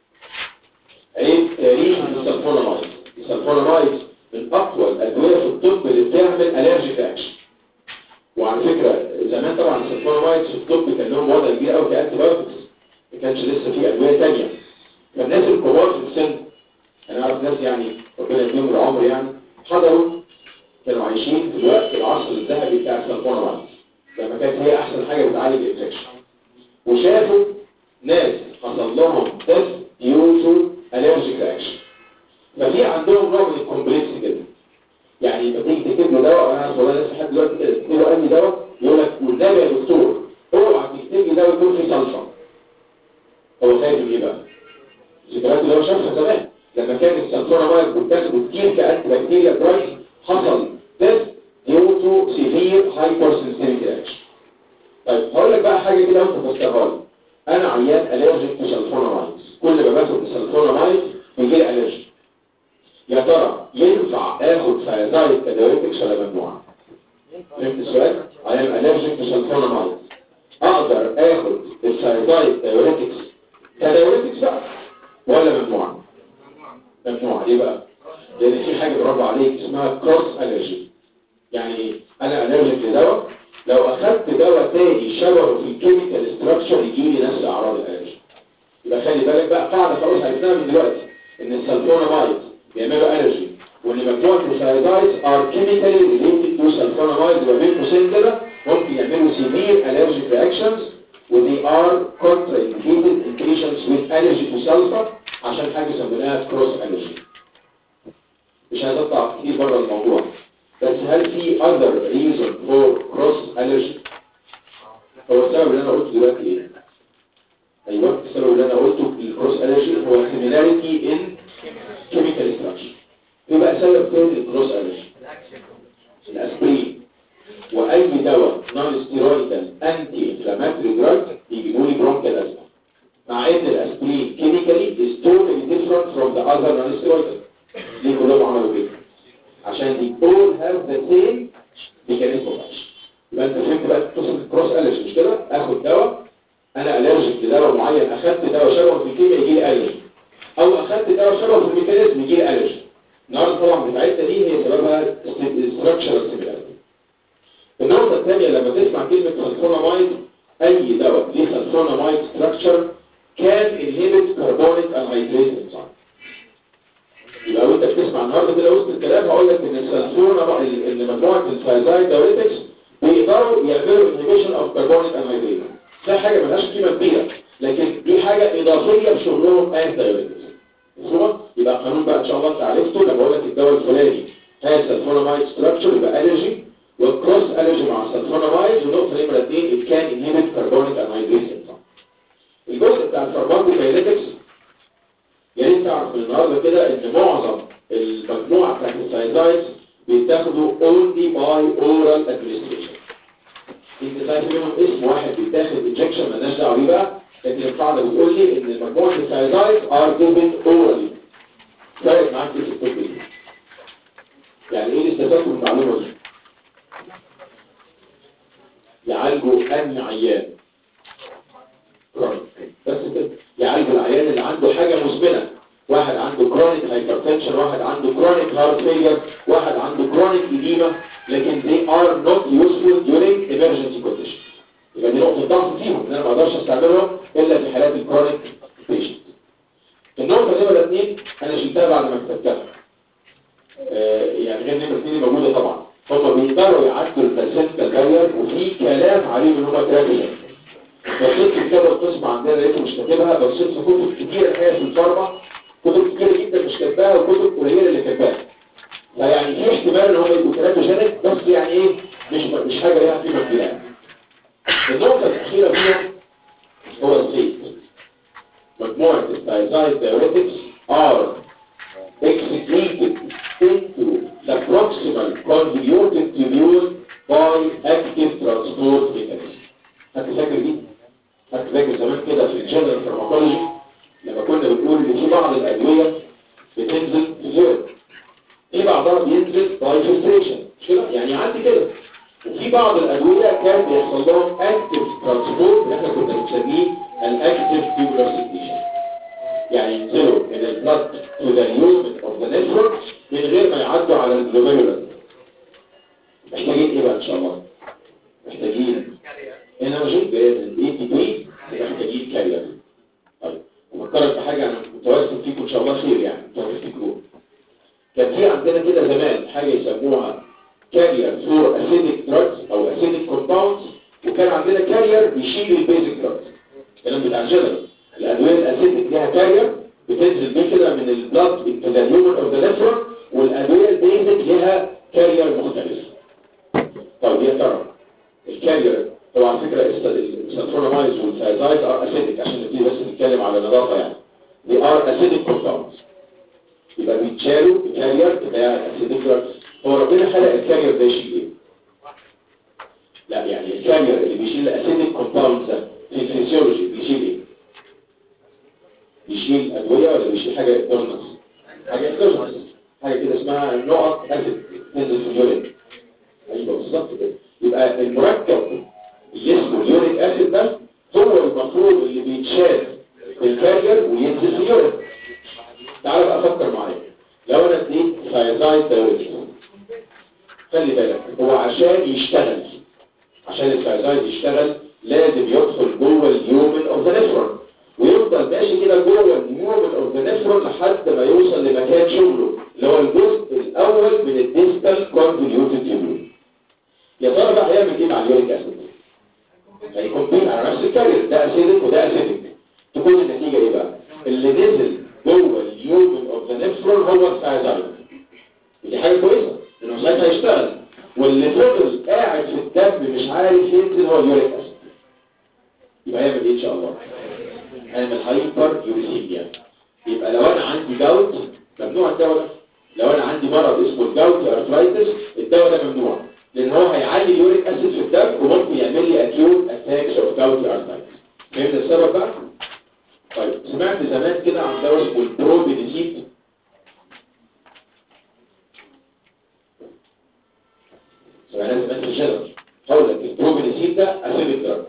عيب تاريخ السلفونامايد السلفونامايد من أقوى الأدوية في الطب اللي بتعمل ألرجيك أكشن وعلى فكرة زمان طبعا السلفونامايد في الطب كان لهم وضع كبير قوي كأنتي بايوتكس ما كانش لسه في أدوية تانية فالناس الكبار في السن أنا أعرف ناس يعني ربنا يديهم العمر يعني حضروا كانوا عايشين في الوقت العصر الذهبي بتاع السلفونامايد لما كانت هي أحسن حاجة بتعالج الانفكشن وشافوا ناس حصل لهم تيست ديو الرجيك رياكشن ففي عندهم نوع من الكومبلكس كده يعني لما تيجي تكتب له دواء انا والله لسه لحد دلوقتي كده تكتب له اي دواء يقول لك والنبي يا دكتور اوعى تكتب لي دواء يكون فيه سلفا هو خايف من ايه بقى؟ الذكريات اللي هو شافها زمان لما كان السلفونامايد بتاخده كتير كانتي بكتيريا درايز حصل تيست ديو تو سيفير هايبر سنسيتيفيتي رياكشن طيب هقول لك بقى حاجه كده وانت تفسرها لي انا عيان الرجيك لسلفونامايد كل ما باخد السلفونامايد بيجي لي الرجي يا ترى ينفع اخد ثايزايد كدايوريتكس ولا ممنوع فهمت السؤال؟ I am allergic to sulfonamide اقدر اخد السايدايد دايوريتكس كدايوريتكس بقى ولا ممنوعة؟ ممنوعة ليه بقى؟ لان في حاجة برافو عليك اسمها كروس الرجي يعني انا الرجيك لدواء لو اخدت دواء تاني شبهه في الكيميكال ستراكشر يجي لي نفس اعراض الالرجي يبقى خلي بالك بقى قاعدة خلاص عرفناها من دلوقتي ان السلفونامايد بيعملوا الرجي وان مجموعة السايدايدز ار كيميكالي ريليتد تو سلفونامايد يبقى بين قوسين كده ممكن يعملوا severe allergic reactions و they are contraindicated in patients with allergy to sulfur عشان حاجة سميناها cross allergy مش عايز اطلع كتير بره الموضوع بس هل في other reason for cross allergy هو السبب اللي انا قلته دلوقتي ايه ايوه السبب اللي انا قلته الكروس allergy هو similarity in chemical structure يبقى سبب تاني للكروس allergy الاسبرين واي دواء نون ستيرويدال انتي انفلاماتوري دراج يجيبوا لي برونكال ازمه مع ان الاسبرين كيميكالي is totally different from the other non steroidal ليه كلهم عملوا كده عشان they all have the same mechanism of action يبقى انت فهمت بقى قصه الكروس الرجي مش كده اخد دواء انا الرجيك لدواء معين اخدت دواء شبهه في الكيمياء يجي لي الرجي او اخدت دواء شبهه في الميكانيزم يجي لي الرجي النهارده طبعا بتاعتنا دي هي سببها structural similarity النقطة الثانية لما تسمع كلمة سلفونامايد أي دواء ليه سلفونامايد ستراكشر كان inhibit carbonic anhydrase enzyme يبقى لو انت بتسمع النهارده كده وسط الكلام هقول لك ان السلفونامايد ان مجموعة الفايزايد دايوريتكس بيقدروا يعملوا inhibition of carbonic anhydrase ده حاجة ملهاش قيمة كبيرة لكن دي حاجة إضافية في شغلهم as دايوريتكس مفهوم؟ يبقى قانون بقى ان شاء الله انت عرفته لما اقول لك الدواء الفلاني هذا سلفونامايد ستراكشر يبقى الرجي والكروس الرجي مع السلفونامايد ونقطه نمره 2 it can inhibit carbonic anhydrase enzyme الجزء بتاع الفارماكوكاينetics يا ريت تعرف من النهارده كده ان معظم المجموعه بتاعت السايزايدز بيتاخدوا only by oral administration انت شايف منهم اسم واحد بيتاخد انجكشن مالناش دعوه بيه بقى لكن القاعده بتقول لي ان مجموعه السايزايدز are given orally فرق معاك في الطب دي يعني ايه الاستفادة من المعلومه دي يعالجوا أنهي عيان كرونيك بس كده يعالجوا العيان اللي عنده حاجة مزمنة واحد عنده كرونيك هايبرتنشن واحد عنده كرونيك هارت فيلير واحد عنده كرونيك إديمة لكن they are not useful during emergency conditions يبقى دي نقطة ضعف فيهم ان انا ما اقدرش استعملهم الا في حالات الكرونيك بيشنت النقطة نمرة اثنين انا شلتها بعد ما كتبتها آه يعني غير نمرة اثنين موجودة طبعا هم بيقدروا يعدوا البلاسنتا بارير وفي كلام عليهم ان هم تراجعين بصيت في كتاب القسم عندنا لقيته مش كاتبها بصيت في كتب كتير الحقيقه في الفارما كتب كتير جدا مش كاتباها وكتب قليله اللي كاتباها فيعني في احتمال ان هم يبقوا تراجعين بس يعني ايه مش مش حاجه ليها قيمه كبيره يعني. النقطه الاخيره فيها هو الزيت مجموعه الثايزايد دايوريتكس ار excreted into the proximal convoluted tubule by active transport mechanism. هتذاكر دي؟ هتذاكر زمان كده في الجنرال فارماكولوجي لما كنا بنقول ان في بعض الادويه بتنزل في اليوم. في بعضها بينزل باي فلتريشن مش كده؟ يعني عندي كده. وفي بعض الادويه كان بيحصل لهم اكتف ترانسبورت اللي احنا كنا بنسميه الاكتف تيوبولار سيكريشن. يعني ينزلوا من البلد to the lumen of the network من غير ما يعدوا على الجلوميرولار محتاجين ايه بقى ان شاء الله محتاجين انرجي جايه من الاي تي بي محتاجين كارير طيب افكرك بحاجه انا متوسم فيكم ان شاء الله خير يعني انتوا هتفتكروه كان في عندنا كده زمان حاجه يسموها كارير فور اسيديك دراجز او اسيديك كومباوندز وكان عندنا كارير بيشيل البيزك دراجز الكلام بتاع الجنرال الادويه الاسيديك ليها كارير بتنزل بيه كده من البلاد into the human of the network والادويه البيزك ليها كارير مختلف طيب يا ترى الكارير هو على فكره السلفونامايز والثايزايد ار اسيديك عشان نبتدي بس نتكلم على نظافه يعني دي ار اسيديك كومباوندز يبقى بيتشالوا الكارير بتاع الاسيديك دراجز هو ربنا خلق الكارير ده يشيل ايه؟ لا يعني الكارير اللي بيشيل الاسيديك كومباوندز ده في الفسيولوجي بيشيل ايه؟ بيشيل ادويه ولا بيشيل حاجه اكترنس حاجه اكترنس حاجه كده اسمها نقط اسيد تنزل في اليورين ايوه بالظبط كده يبقى المركب اللي اسمه اليوريك اسيد ده هو المفروض اللي بيتشال في الكارير وينزل في اليورين تعال بقى فكر معايا لو انا اديت ثايزايد دايوريتك خلي بالك هو عشان يشتغل عشان الثايزايد يشتغل لازم يدخل جوه اليومن اوف ذا نفرون ويفضل ماشي كده جوه اليومن اوف ذا نفرون لحد ما يوصل لمكان شغله اللي هو الجزء الاول من الديستال كونفوليوتد تيوبول يا ترى بقى هيعمل ايه مع اليوريك اسيد هيكون على نفس الكارير ده اسيدك وده اسيدك تكون النتيجه ايه بقى اللي نزل جوه اليومن اوف ذا نفرون هو الثايزايد ودي حاجه كويسه لانه ساعتها هيشتغل واللي فضل قاعد في الدم مش عارف ينزل هو اليوريك اسيد يبقى هيعمل ايه ان شاء الله هيعمل هايبر يوريسيميا يبقى لو انا عندي جاوت ممنوع الدواء ده لو انا عندي مرض اسمه الجاوت ارثرايتس الدواء ده ممنوع لان هو هيعلي اليوريك اسيد في الدم وممكن يعمل لي اكيوت اتاكس اوف جاوت ارثرايتس فهمت السبب بقى طيب سمعت زمان كده عن دواء اسمه البروبينيسيد سمعنا زمان في الجدل هقول لك البروبينيسيد ده اسيدك دراج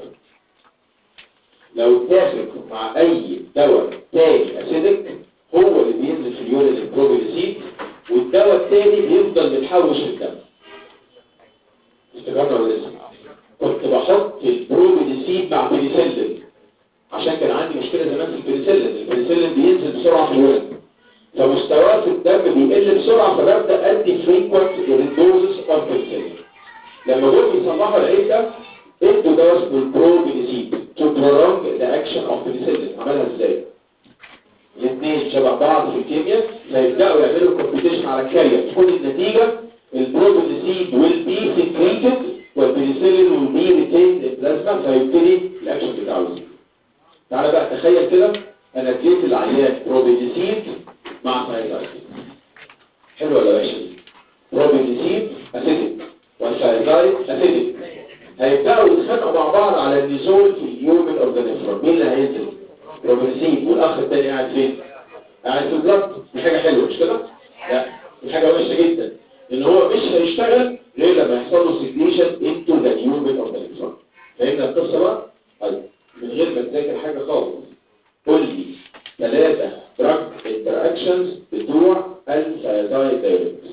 لو اتاخد مع اي دواء تاني اسيدك هو اللي بينزل في اليورين البروبينيسيد والدواء التاني بيفضل متحوش في الدم افتكرنا ولا لسه كنت بحط البروبينيسيد مع بنسلين عشان كان عندي مشكله زمان في البنسلين البنسلين بينزل بسرعه في اليورين فمستواه في الدم بيقل بسرعه فببدا ادي فريكوينت دوزز اوف بنسلين لما دول بيصلحوا العيب ده ادوا دواء اسمه البروبينيسيد to prolong the action of penicillin عملها ازاي؟ الاثنين شبه بعض في الكيمياء فيبداوا يعملوا كومبيتيشن على الكارير تكون النتيجه البروبينيسيد will be secreted والبنسلين will be retained in plasma فيبتدي الاكشن بتاعه يزيد. تعالى بقى تخيل كده انا اديت العيان بروبينيسيد مع ثايرويد حلو ولا وحش بروبينيسيد اسيدك والثايرويد اسيدك هيبداوا يتخانقوا مع بعض على النزول في اليومن اوف ذا نفرون مين اللي هينزل بروبينيسيد والاخ الثاني قاعد فين قاعد في البلد دي حاجه حلوه مش كده لا دي حاجه وحشه جدا ان هو مش هيشتغل غير لما يحصل له سيجنيشن انتو ذا يومن اوف ذا نفرون فهمنا القصه بقى طيب من غير ما تذاكر حاجه خالص قول لي ثلاثه دراج انتراكشنز بتوع الثايرويد دايركتس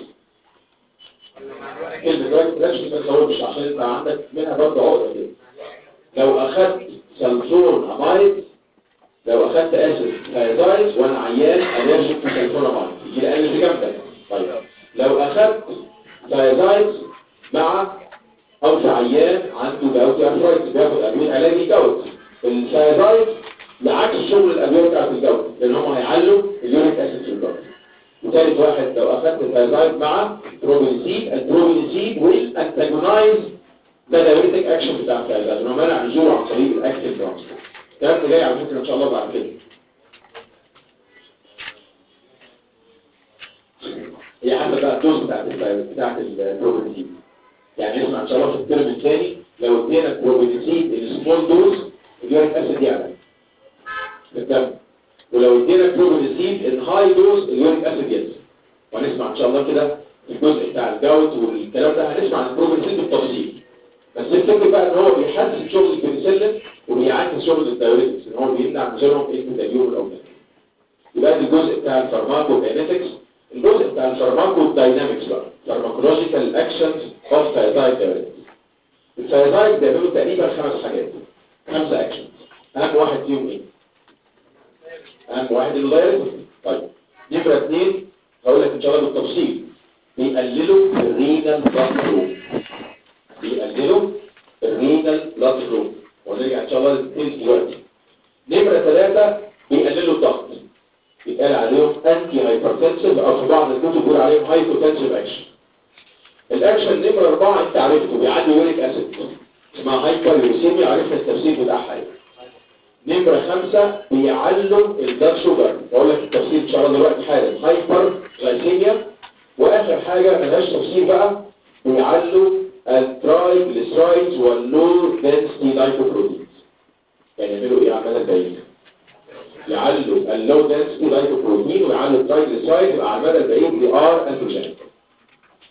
كلمه دراج انتراكشن ما تزودش عشان انت عندك منها برضه عقده كده لو اخدت سلفون امايد لو اخدت اسيد ثايرويد وانا عيان الرجيك في سلفون امايد يجي لي الرجي جامده طيب لو اخدت ثايرويد مع او في عيان عنده جاوت ارثرايتس بياخد ادويه علاجي جاوت الثايرويد بعكس شغل الادويه بتاعت الجوت لان هم هيعلوا اليوريك اسيد في الجوت وثالث واحد لو اخدت الثايرويد مع بروبينسيد البروبينسيد ويل انتاجونايز ده دايوريتك اكشن بتاع الثايرويد لانه منع نزوله عن طريق الاكتيف ترانسبورت الكلام ده جاي على فكره ان شاء الله بعد كده هي حسب بقى الدوز بتاعت الثايرويد بتاعت البروبينسيد يعني اسمع ان شاء الله في الترم الثاني لو ادينا بروبينسيد السمول دوز اليوريك اسيد يعلى في الدم ولو ادينا بروبينسيد الهاي دوز اليوريك اسيد ينزل وهنسمع ان شاء الله كده في الجزء بتاع الجوت والكلام ده هنسمع عن البروبينسيد بالتفصيل بس الفكره بقى ان هو بيحسن شغل البنسلين وبيعكس شغل الدايوريتكس ان هو بيمنع نزولهم في اسم اليوم الاول يبقى دي الجزء بتاع الفارماكو كاينetics الجزء بتاع الفارماكو داينامكس بقى فارماكولوجيكال اكشنز اوف ثايرويد دايوريتكس الثايرويد بيعملوا تقريبا خمس حاجات خمسه اكشنز اهم واحد فيهم ايه اهم واحد الدايوريتكس طيب نمره اثنين هقول لك ان شاء الله بالتفصيل بيقللوا الرينال بلاد فلو بيقللوا الرينال بلاد فلو ونرجع ان شاء الله للديتيلز دلوقتي نمره ثلاثه بيقللوا الضغط بيتقال عليهم انتي هايبرتنسيف او في بعض الكتب بيقول عليهم هايبوتنسيف اكشن الاكشن نمره اربعه انت عرفته بيعلي يوريك اسيد اسمها هايبر يوريسيميا عرفنا التفسير بتاعها ايه نمره خمسه بيعلوا البلاد شوجر بقول لك التفسير ان شاء الله دلوقتي حالا هايبر غلايسيميا واخر حاجه ملهاش تفسير بقى بيعلوا الترايجليسرايدز واللو دنسيتي لايكوبروتينز يعني يعملوا ايه عماله بعيده يعلوا اللو دنسيتي لايكوبروتين ويعلوا الترايجليسرايد يبقى على المدى البعيد دي ار انتروجينيك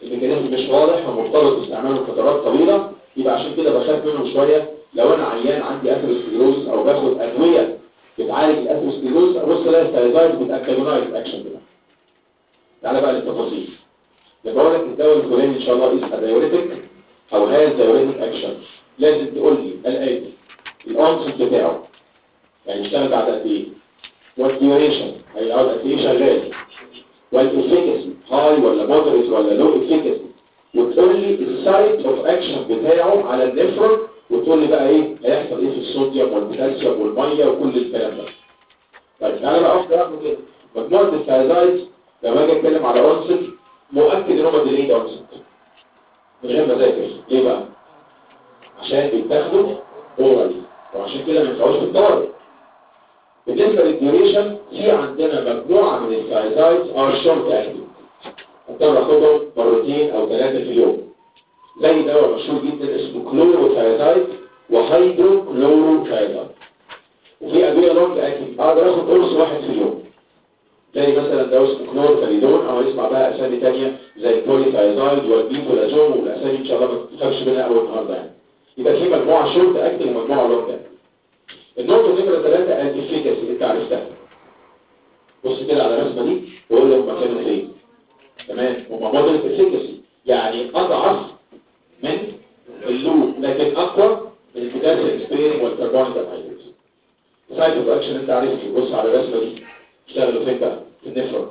الميكانيزم مش واضح ومرتبط باستعماله فترات طويله يبقى عشان كده بخاف منه شويه لو انا عيان عندي اثيروسكليروز او باخد ادويه بتعالج الاثيروسكليروز ابص الاقي الثايرويد بتاكتيفايز الاكشن بتاعه تعالى بقى للتفاصيل لما اقول لك الدواء الفلاني ان شاء الله اسمه دايوريتك او هاز دايوريتك اكشن لازم تقول لي الاتي الانسل بتاعه يعني اشتغل بعد قد ايه والديوريشن هيقعد قد ايه شغال والافيكاسي هاي ولا مودريت ولا لو افيكاسي وتقول لي السايت اوف اكشن بتاعه على النفرون وتقول لي بقى ايه هيحصل ايه في الصوديوم والبوتاسيوم والميه وكل الكلام ده طيب تعالى بقى واحده واحده كده مجموعه الثايرويد لما اجي اتكلم على اونسل مؤكد ان هم ديليد اونسل من غير ما اذاكر ليه بقى عشان بيتاخدوا اورالي وعشان كده ما ينفعوش في الطوارئ بالنسبه للديوريشن في عندنا مجموعه من الثايرويد ار شورت اكتنج اضطر اخدهم مرتين او ثلاثه في اليوم زي دواء مشهور جدا اسمه كلوروثايرويد وهيدرو كلوروثايرويد وفي ادويه لونج اكتنج اقدر اخد قرص واحد في اليوم زي مثلا دواء اسمه كلورفاليدون او اسمع بقى اسامي ثانيه زي البوليثايرويد والبيفولازون والاسامي ان شاء الله ما تخافش منها اول النهارده يعني يبقى في مجموعه شورت اكتنج ومجموعه لونج اكتنج النقطه نمره ثلاثه الافيكاسي انت عرفتها بص كده على الرسمه دي وقول لي هم كانوا فين تمام هم موديل افيكاسي يعني اضعف من اللوب لكن اقوى من البوتاسيوم سبيرنج والكربونيك انهيدريت سايت اوف اكشن انت عارف بص على الرسمه دي اشتغلوا فين بقى في النفرون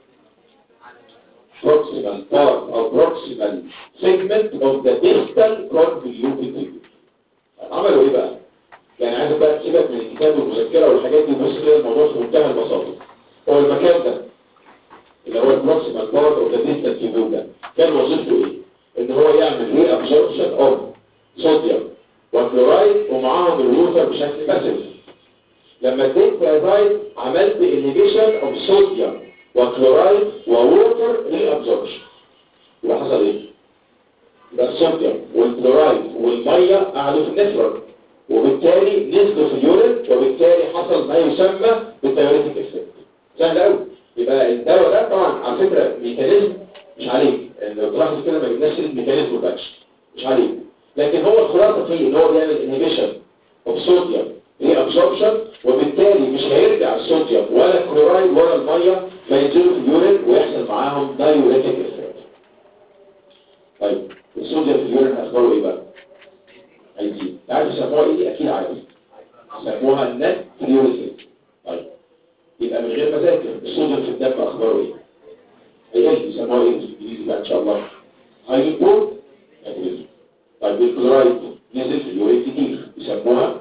proximal part or proximal segment of the distal convoluted tubule عملوا ايه بقى يعني عايز بقى تسيبك من الكتاب والمذكره والحاجات دي بص كده الموضوع في منتهى البساطه هو المكان ده اللي هو البروكسيمال بارت اوف ذا ديستال تيوبول ده كان وظيفته ايه ان هو يعمل ري ابسوربشن اوف صوديوم وكلورايد ومعاهم الووتر بشكل باسيف لما اديت ثايرويد عملت انهبيشن اوف صوديوم وكلورايد وووتر ري ابسوربشن يبقى حصل ايه يبقى الصوديوم والكلورايد والميه قعدوا في النفرون وبالتالي نزلوا في اليورين وبالتالي حصل ما يسمى بالثيوريتيك افكت سهل قوي يبقى الدواء ده طبعا على فكره ميكانيزم مش عليك لو تلاحظ كده ما جبناش الميكانيزم ما بقاش مش عليك لكن هو الخلاصه فيه ان هو بيعمل انهبيشن اوف صوديوم ري ابسوربشن وبالتالي مش هيرجع الصوديوم ولا الكلورايد ولا الميه فينزلوا في اليورين ويحصل معاهم دايوريتيك افكت طيب الصوديوم في اليورين اخباره ايه بقى هيزيد عارف يسموها ايه دي اكيد عارف يسموها النت فيوريتيك طيب يبقى من غير ما اذاكر الصوديوم في الدم اخباره ايه هيقل يسموها ايه بالانجليزي بقى ان شاء الله هايبو ناتريزم طيب الكلورايد نزل في اليورين كتير يسموها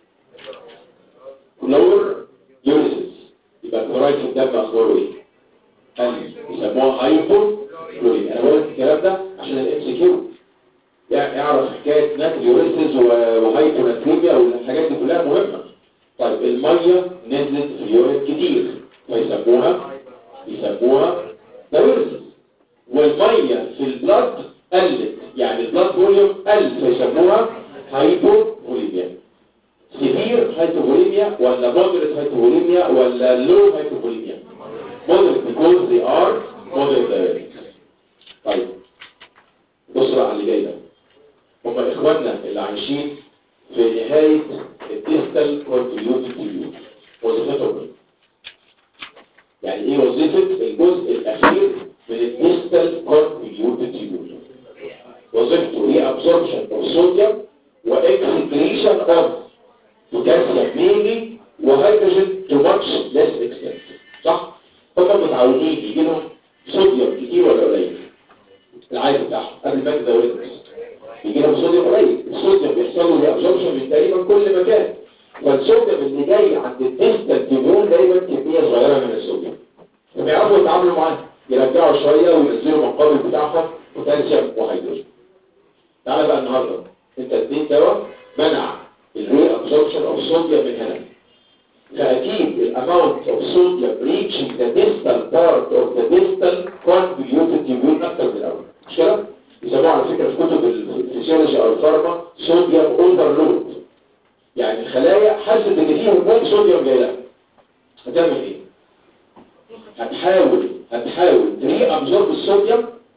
كلور يوريسيس يبقى الكلورايد في الدم اخباره ايه قل يسموها هايبو كلوريد انا بقول الكلام ده عشان الام سي كيو يعرف حكايه ناتريوريسيس وهايبوناتريميا والحاجات دي كلها مهمه طيب الميه نزلت في اليورين كتير فيسموها يسموها دايوريسيس والميه في البلد قلت يعني البلد فوليوم قل فيسموها هايبوفوليميا سيفير هايبوفوليميا ولا مودريت هايبوفوليميا ولا لو هايبوفوليميا مودريت because they are moderate diuretics طيب بصوا على اللي جاي ده هم اخواننا اللي عايشين في نهاية الديستال كونتينيوتي تيوب وظيفتهم ايه؟ يعني ايه وظيفة الجزء الاخير من الديستال كونتينيوتي تيوب وظيفته هي ابزوربشن اوف صوديوم واكسكريشن اوف بوتاسيوم مينلي وهيدروجين تو ماتش ليس اكستنت صح؟ هم متعودين يجي لهم صوديوم كتير ولا قليل؟ العادي بتاعهم قبل ما يتزوجوا يجي لهم صوديوم قليل الصوديوم بيحصل له ابزوربشن من تقريبا كل مكان فالصوديوم اللي جاي عند الديستال تيبول دايما كميه صغيره من الصوديوم فبيعرفوا يتعاملوا معاه يرجعوا شويه وينزلوا المقابل بتاعهم بوتاسيوم وهيدروجين تعالى بقى النهارده انت اديت دواء منع الري ابزوربشن اوف صوديوم من هنا فاكيد الاماونت اوف صوديوم reaching the distal part of the distal convoluted tubule اكتر من الاول مش كده؟ يسموها على فكرة في كتب الفسيولوجي او الفارما صوديوم اوفرلود يعني الخلايا حست ان فيه هرمون صوديوم جاي لها هتعمل ايه؟ هتحاول هتحاول تري ابزورب الصوديوم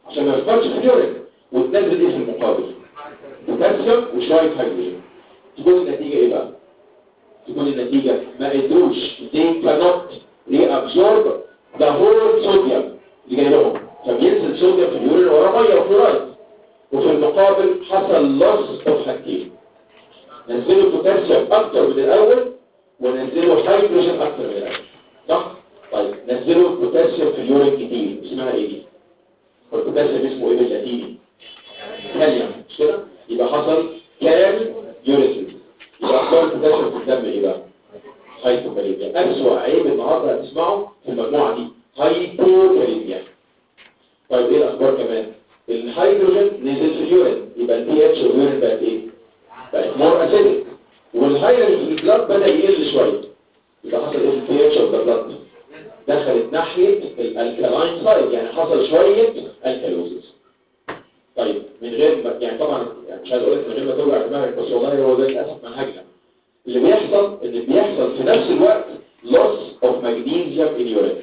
عشان ما يفقدش في اليورين وتنزل ايه في المقابل بوتاسيوم وشويه هيدروجين تكون النتيجه ايه بقى تكون النتيجه ما قدروش they cannot reabsorb the whole sodium اللي جاي لهم فبينزل صوديوم في اليورين ورا ميه وفلورايد وفي المقابل حصل لص اوف حاجتين نزلوا بوتاسيوم اكتر من الاول ونزلوا هيدروجين اكتر من الاول صح طيب نزلوا بوتاسيوم في اليورين كتير اسمها ايه دي والبوتاسيوم اسمه ايه باللاتيني كاليوم مش كده يبقى حصل كال يوريثم يبقى اخبار البوتاسيوم في الدم ايه بقى هايبوكاليميا اسوأ عيب النهارده هتسمعه في المجموعه دي هايبوكاليميا طيب ايه الاخبار كمان الهيدروجين نزل في اليورين يبقى البي اتش اليورين بقت ايه بقت مور اسيدك والهيدروجين في البلاد بدا يقل شويه يبقى حصل ايه في البي اتش اوف ذا بلاد دخلت ناحيه الالكالاين سايد يعني حصل شويه الكالوزيس طيب من غير ما يعني طبعا يعني مش عايز اقول لك من غير ما توجع دماغك بس والله هو ده للاسف منهجنا اللي بيحصل ان بيحصل في نفس الوقت loss of magnesium in urine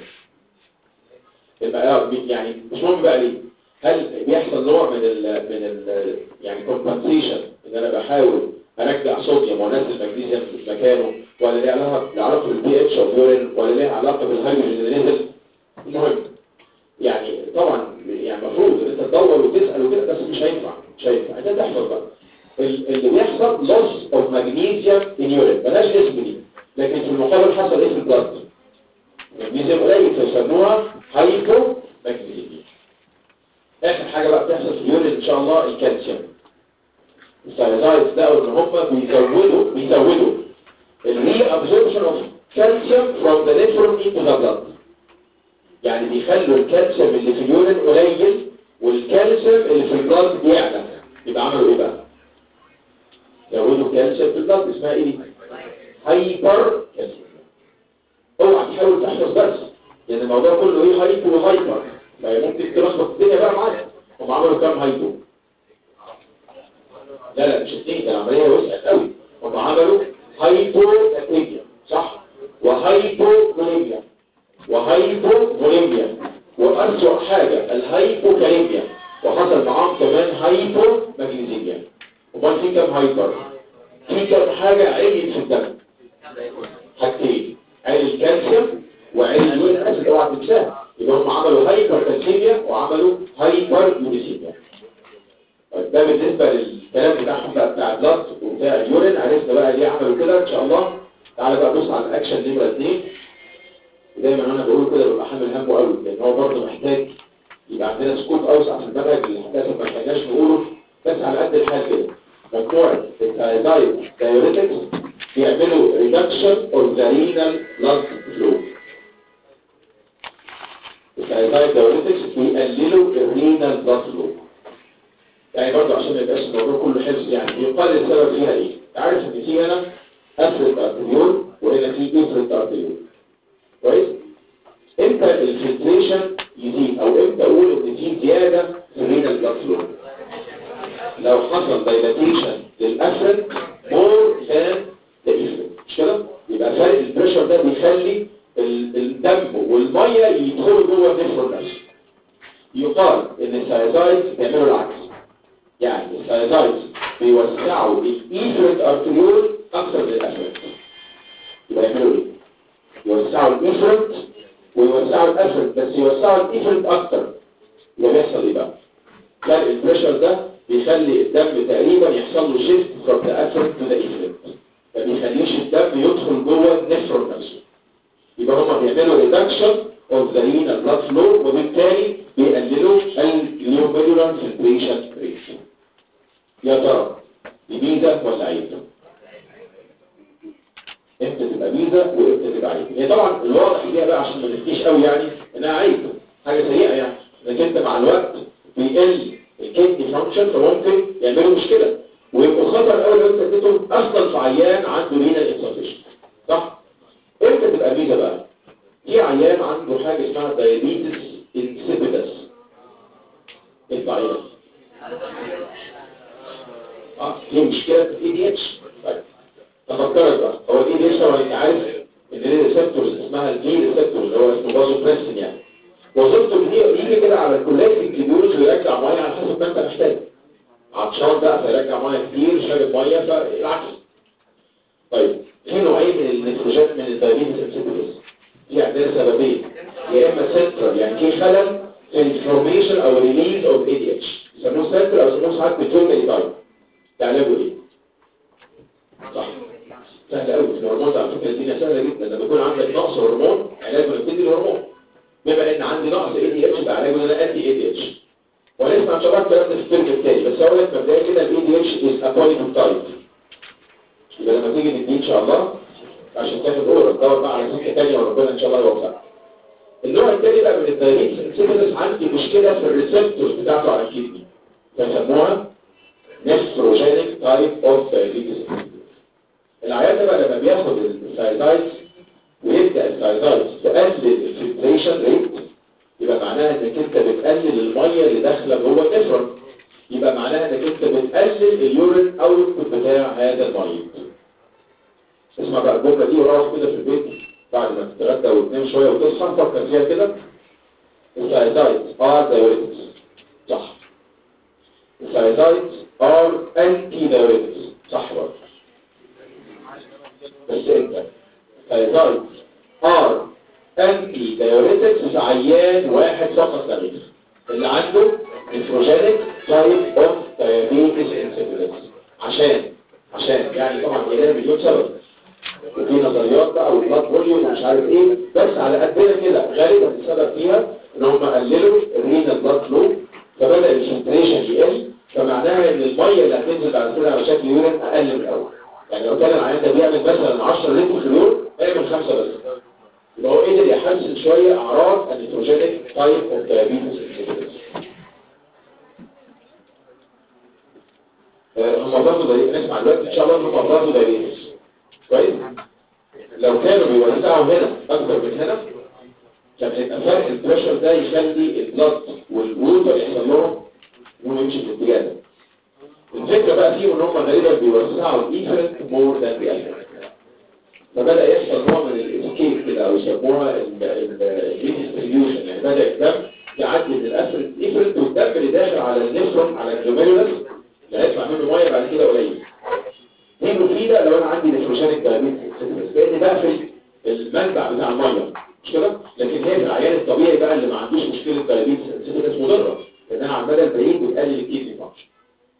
يبقى يعني مش مهم بقى ليه هل بيحصل نوع من ال من ال يعني compensation ان انا بحاول ارجع صوديوم وانزل مغنيسيوم في مكانه ولا ليه علاقه علاقه بالبي اتش اوف يورين ولا ليه علاقه بالهيدروجين اللي نزل المهم يعني طبعا يعني المفروض ان انت تدور وتسال وكده بس مش هينفع مش هينفع ده تحصل بقى اللي بيحصل loss of magnesium in urine بلاش اسم دي لكن في المقابل حصل ايه في البلد مغنيسيوم قليل فيسموها هايبو ماجنيزيوم اخر حاجه بقى بتحصل في اليورين ان شاء الله الكالسيوم السايزايتس لقوا ان هم بيزودوا بيزودوا الري ابزوربشن اوف كالسيوم فروم ذا نيفرون انتو ذا بلد يعني بيخلوا الكالسيوم اللي في اليورين قليل والكالسيوم اللي في البلد بيعلى يبقى عملوا ايه بقى زودوا كالسيوم في البلد اسمها ايه دي هايبر كالسيوم اوعى تحاول تحفظ بس لان الموضوع كله ايه هايبو وهايبر فممكن تلخبط الدنيا بقى معاك هم عملوا كام هايبو لا لا مش اثنين ده العمليه وسعت قوي هم عملوا هايبو كاتيجيا صح وهايبو موليميا وهايبو موليميا وأسوأ حاجة الهايبو كاليميا وحصل معاهم كمان هايبو ماجنيزيميا وما في كام هايبر في كام حاجة علت في الدم حاجتين عين الكالسيوم وعين اليورين اسيد اوعى تنساها يبقى هم عملوا هايبر كالسيميا وعملوا هايبر يوريسيميا طيب ده بالنسبة للكلام بتاعهم بقى بتاع البلط وبتاع اليورين عرفنا بقى ليه عملوا كده ان شاء الله تعالى بقى بص على الاكشن نمرة 2 دايما انا بقول كده ببقى حامل همه قوي لان هو برضه محتاج يبقى عندنا سكوت اوسع في المنهج اللي للاسف ما لحقناش نقوله بس على قد الحال كده مجموعه الثايرويد دايوريتكس بيعملوا ريدكشن اوف ذا رينال بلاد فلو الثايرويد دايوريتكس بيقللوا الرينال بلاد فلو يعني برضه عشان ما يبقاش الموضوع كله حفظ يعني يقال السبب فيها ايه؟ عارف ان في هنا افرد ارتريول وهنا في افرد ارتريول كويس امتى الفلتريشن يزيد او امتى اقول ان في زياده في الرينال بلاد فلو لو حصل دايلاتيشن للافرد مور ذان ذا افرد مش كده يبقى فرق البريشر ده بيخلي الدم والميه يدخلوا جوه النفرون نفسه يقال ان السايزايتس بيعملوا العكس يعني السايزايتس بيوسعوا الايفرد ارتريول اكثر من الافرد يبقى يعملوا ايه يوسعوا الافرد ويوسعوا الافرد بس يوسعوا الافرد اكتر يبقى بيحصل ايه بقى فرق البريشر ده بيخلي الدم تقريبا يحصل له شيفت from the افرد to the افرد ما بيخليش الدم يدخل جوه النفرون نفسه يبقى هما بيعملوا ريدكشن اوف ذا renal blood flow وبالتالي بيقللوا الجلوميرولار فلتريشن ريت يا ترى دي ميزه ولا عيب؟ امتى تبقى ميزه وامتى تبقى عيب هي طبعا الواضح فيها بقى عشان ما نفتيش قوي يعني انها عيب حاجه سيئه يعني انك انت مع الوقت بيقل الكدني فانكشن فممكن يعملوا مشكله ويبقوا خطر قوي لو انت اديتهم اصلا في عيان عنده رينال انسفشن صح امتى تبقى ميزه بقى في عيان عنده حاجه اسمها دايابيتس انسيبيدس الضعيف اه في مشكله في الاي دي اتش طيب تفكرت بقى هو الاي دي اتش طبعا انت عارف ان ليه ريسبتورز اسمها الجي ريسبتور اللي هو اسمه بازو بريسن يعني وظيفته دي يجي كده على الكولكتنج تيبيولز ويرجع ميه على حسب ما انت محتاج عطشان بقى فيرجع ميه كتير شارب ميه فالعكس طيب في نوعين من النيتروجين من الدايبيتس انسيبيلس في عندنا سببين يا اما سنترال يعني في خلل في الفورميشن او ريليز اوف اي دي اتش يسموه سنترال او يسموه ساعات بيتويتري تايب ده علاجه ايه؟ صح سهل قوي الهرمون على فكره الدنيا سهله جدا لما يكون عندك نقص هرمون علاجه نبتدي الهرمون بما ان عندي نقص اي دي اتش يبقى علاجه ان انا ادي اي دي اتش ونسمع ان شاء الله الكلام ده في الفيلم التاني بس اقول لك مبدئيا كده الاي دي اتش از ابوليتيف تايب يبقى لما تيجي نديه ان شاء الله عشان تاخد اورا تدور بقى على سكه ثانيه وربنا ان شاء الله يوفقك النوع الثاني بقى من الدايريتس انسيبيلس عندي مشكله في الريسبتورز بتاعته على الكدني فيسموها نستروجينيك تايب اوف دايريتس العيان ده بقى لما بياخد الثايرويدز ويبدا الثايرويدز تقلل الفلتريشن ريت يبقى معناها انك انت بتقلل الميه اللي داخله جوه النفرون يبقى معناها انك انت بتقلل اليورين اوتبوت بتاع هذا المريض اسمع بقى الجمله دي وروح كده في البيت بعد ما تتغدى وتنام شويه وتصحى فكر فيها كده الثايرويدز ار دايوريتكس صح الثايرويدز ار انتي دايوريتكس صح برضه بس انت ثايرويدز ار انتي دايوريتكس في عيان واحد فقط لا غير اللي عنده نيتروجينيك تايب اوف دايابيتس انسيبيلس عشان عشان يعني طبعا هي مليون سبب وفي نظريات بقى وبلاد فوليوم ومش عارف ايه بس على قدنا كده غالبا السبب فيها ان هم قللوا الرينال بلاد فلو فبدا الفلتريشن يقل فمعناها ان الميه اللي هتنزل بعد كده على شكل يورين اقل من الاول يعني لو كان العيان ده بيعمل مثلا 10 لتر في اليوم هيعمل 5 بس يبقى هو قدر يحسن شويه اعراض النيتروجينيك تايب اوف دايابيتس هم برضه ده نسمع دلوقتي ان شاء الله هم برضه دايابيتس كويس لو كانوا بيوزعوا هنا اكتر من هنا كان هيبقى فرق البريشر ده يخلي البلد والووتر يحصل لهم ويمشي في الاتجاه ده الفكره بقى فيهم ان هم غالبا بيوزعوا الايفرنت مور ذان ذا فبدا يحصل نوع من الاسكيب كده او يسموها الديستريبيوشن يعني بدا الدم يعدي من الافرنت ايفرنت والدم اللي داخل على النفرون على الجلوميرولس اللي هيطلع منه ميه بعد كده قليل دي مفيدة لو انا عندي نيتروجينيك دايابيتس لان بقفل المنبع بتاع الميه مش كده لكن هي في العيان الطبيعي بقى اللي ما عندوش مشكله دايابيتس انسيبيتس مضره لانها على المدى البعيد بتقلل الكيدني فانكشن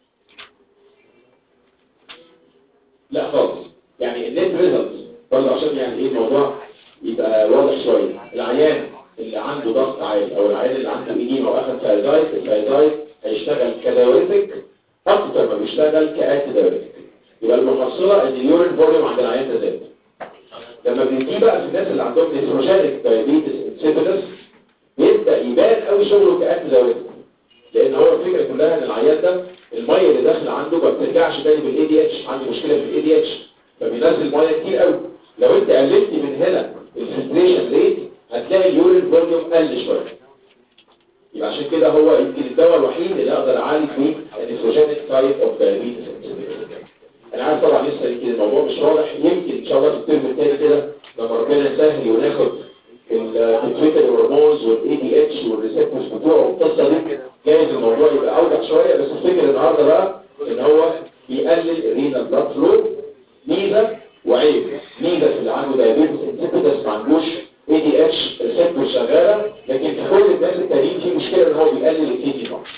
لا خالص يعني النت ريزلت برضه عشان يعني ايه الموضوع يبقى واضح شويه العيان اللي عنده ضغط عالي او العيان اللي عنده ايديما واخد ثايرويد الثايرويد هيشتغل كدايوريتك اكتر ما بيشتغل كانتي دايوريتك يبقى المحصلة ان اليورين فوليوم عند العيان ده زاد لما بنجي بقى في الناس اللي عندهم نيتروجينيك دايابيتس انسيبيلس بيبدا يبان قوي شغله كانتي دايوريتك لان هو الفكره كلها ان العيان ده الميه اللي داخله عنده ما بترجعش تاني بالاي دي اتش عنده مشكله في الاي دي اتش فبينزل ميه كتير قوي لو انت قللت من هنا الفلتريشن ريت هتلاقي اليورين فوليوم قل شويه يبقى عشان كده هو يمكن الدواء الوحيد اللي اقدر اعالج فيه النيتروجينيك تايب اوف دايابيتس انا عارف طبعا لسه يمكن الموضوع مش واضح يمكن ان شاء الله في الترم الثاني كده لما ربنا يسهل وناخد البيتويتري هرمونز والاي دي اتش والريسبتورز بتوعه والقصه دي جايز الموضوع يبقى اوضح شويه بس الفكره النهارده بقى ان هو بيقلل الرينال بلاد فلو ميزه وعيب ميزه في اللي عنده دايابيتس انسيبيتس ما عندوش اي دي اتش ريسبتور شغاله لكن في كل الناس التانيين في مشكله ان هو بيقلل الكيدني فانكشن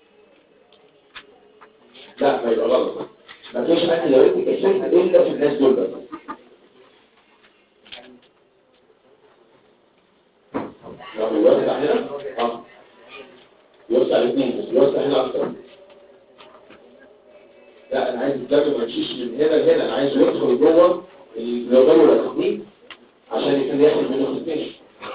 لا ما يبقى غلط مفيش انتي دايوريتك افكت الا في الناس دول بس لو بيوسع هنا اه يوسع الاثنين بس يوسع هنا اكتر لا انا عايز الدم ما يمشيش من هنا لهنا انا عايز يدخل جوه الجلوبيولار دي عشان يبتدي ياخد منه فلتريشن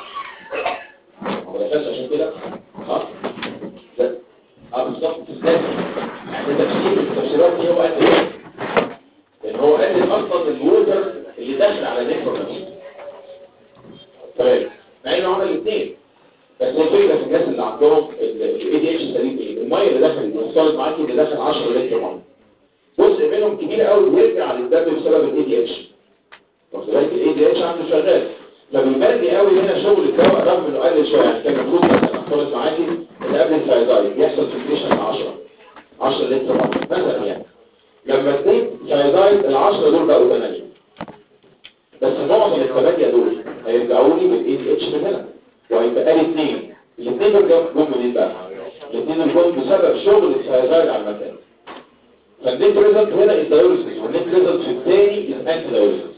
ما دخلش عشان كده اه ده اه بالظبط ازاي يعني تفسير التفسيرات دي هو قد ايه لان هو قلل اصلا الووتر اللي داخل على النيكرو نفسه طيب مع انه عمل الاثنين بس الفكره في الناس اللي عندهم الاي دي اتش سليم ايه الميه اللي داخل اللي وصلت معاكي اللي داخل 10 لتر ميه جزء منهم كبير قوي بيرجع للدم بسبب الاي دي اتش واخد بالك الاي دي اتش عنده شغال فبيبان عجبني قوي هنا شغل الدواء رغم انه قلل شويه يعني كان المفروض مثلا افترض معاكي ان قبل الثايرويد يحصل فلتريشن 10 10 لتر ميه مثلا يعني لما اديت ثايرويد ال 10 دول بقوا 8 بس معظم الثمانيه دول هيرجعوا لي بالاي اتش من هنا وهيبقى لي اثنين الاثنين دول جم منين بقى؟ الاثنين دول جم بسبب شغل الثايرويد على المكان فالنت ريزلت هنا الدايوريسيس والنت ريزلت في الثاني از انتي دايوريسيس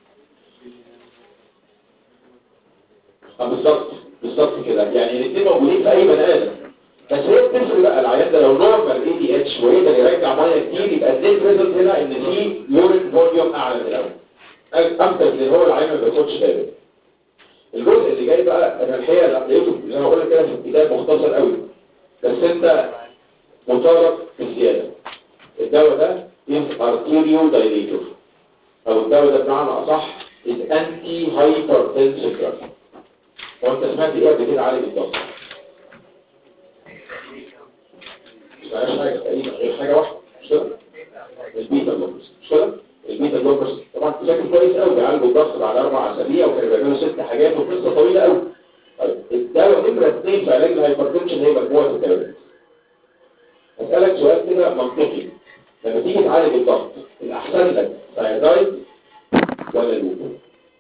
اه بالظبط بالظبط كده يعني الاثنين موجودين في اي بني ادم بس هي بتفرق بقى العيان ده لو نورمال اي دي اتش ويقدر يرجع ميه كتير يبقى النت ريزلت هنا ان في يورين فوليوم اعلى من الاول اكتر من هو العيان ما بياخدش باله الجزء اللي جاي بقى انا الحقيقه لقيته زي ما بقول لك كده في الكتاب مختصر قوي بس انت مطالب بزياده الدواء ده is arterial dilator او الدواء ده بمعنى اصح is anti hypertensive drug هو انت سمعت ايه قبل كده عالج الضغط مش عارف حاجه تقريبا غير حاجه واحده مش كده البيتا بلوكرز مش كده البيتا بلوكرز طبعا انت فاكر كويس قوي بيعالجوا الضغط بعد اربع اسابيع وكانوا بيعملوا ست حاجات وقصه طويله قوي طيب الدواء نمره اثنين في علاج الهايبرتنشن هي مجموعه الدواء اسالك سؤال كده منطقي لما تيجي تعالج الضغط الاحسن لك ثايرويد ولا لوب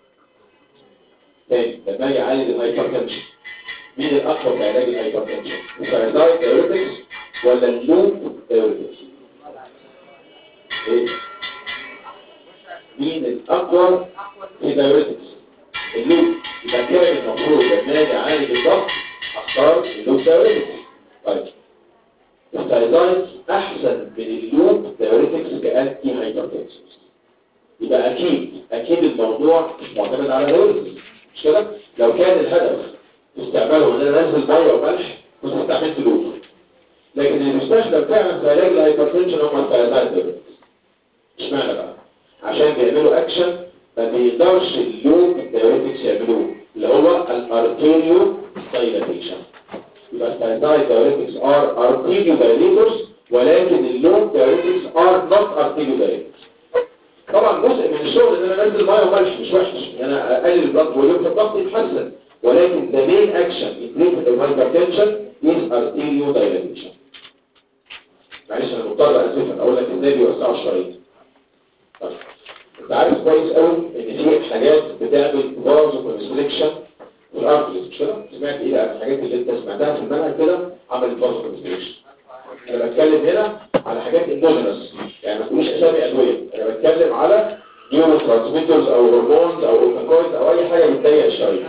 تاني لما اجي اعالج الهايبرتنشن مين الاقوى في علاج الهايبرتنشن الثايرويد دايوريتكس ولا اللوب دايوريتكس ايه مين الاقوى في دايوريتكس اللوب يبقى كان المفروض لما اجي اعالج الضغط اختار اللوب دايوريتكس طيب الثايرويد احسن من اللوب دايوريتكس كانتي هايبرتنشن يبقى اكيد اكيد الموضوع مش معتمد على دايوريتكس مش كده لو كان الهدف استعماله ان انا انزل ميه وملح كنت استعملت لوب لكن اللي بيستخدم فعلا في علاج الهايبرتنشن هم الثايرويد دايوريتكس اشمعنى بقى عشان بيعملوا اكشن ما بيقدرش اللوب دايوريتكس يعملوه اللي هو الارتيريو دايلاتيشن يبقى الثايرويد دايوريتكس ار ارتيريو دايليتورز ولكن اللوب دايوريتكس ار نوت ارتيريو دايليتورز طبعا جزء من الشغل ان انا انزل ميه وملح مش وحش ان انا اقلل البلد فوليوم فالضغط يتحسن ولكن the main action in treatment of hypertension is arterial dilatation معلش انا مضطر اسفا اقول لك ازاي بيوسعوا الشرايين طيب انت عارف كويس قوي ان في حاجات بتعمل فازو كونستريكشن في الارتريز مش كده سمعت ايه بقى الحاجات اللي انت سمعتها في المنهج كده عملت فازو كونستريكشن انا بتكلم هنا على حاجات اندوجينس يعني ما تقوليش اسامي ادويه انا بتكلم على نيورو ترانسميترز او هرمونز او اوتاكويد او اي حاجه بتضيق الشرايين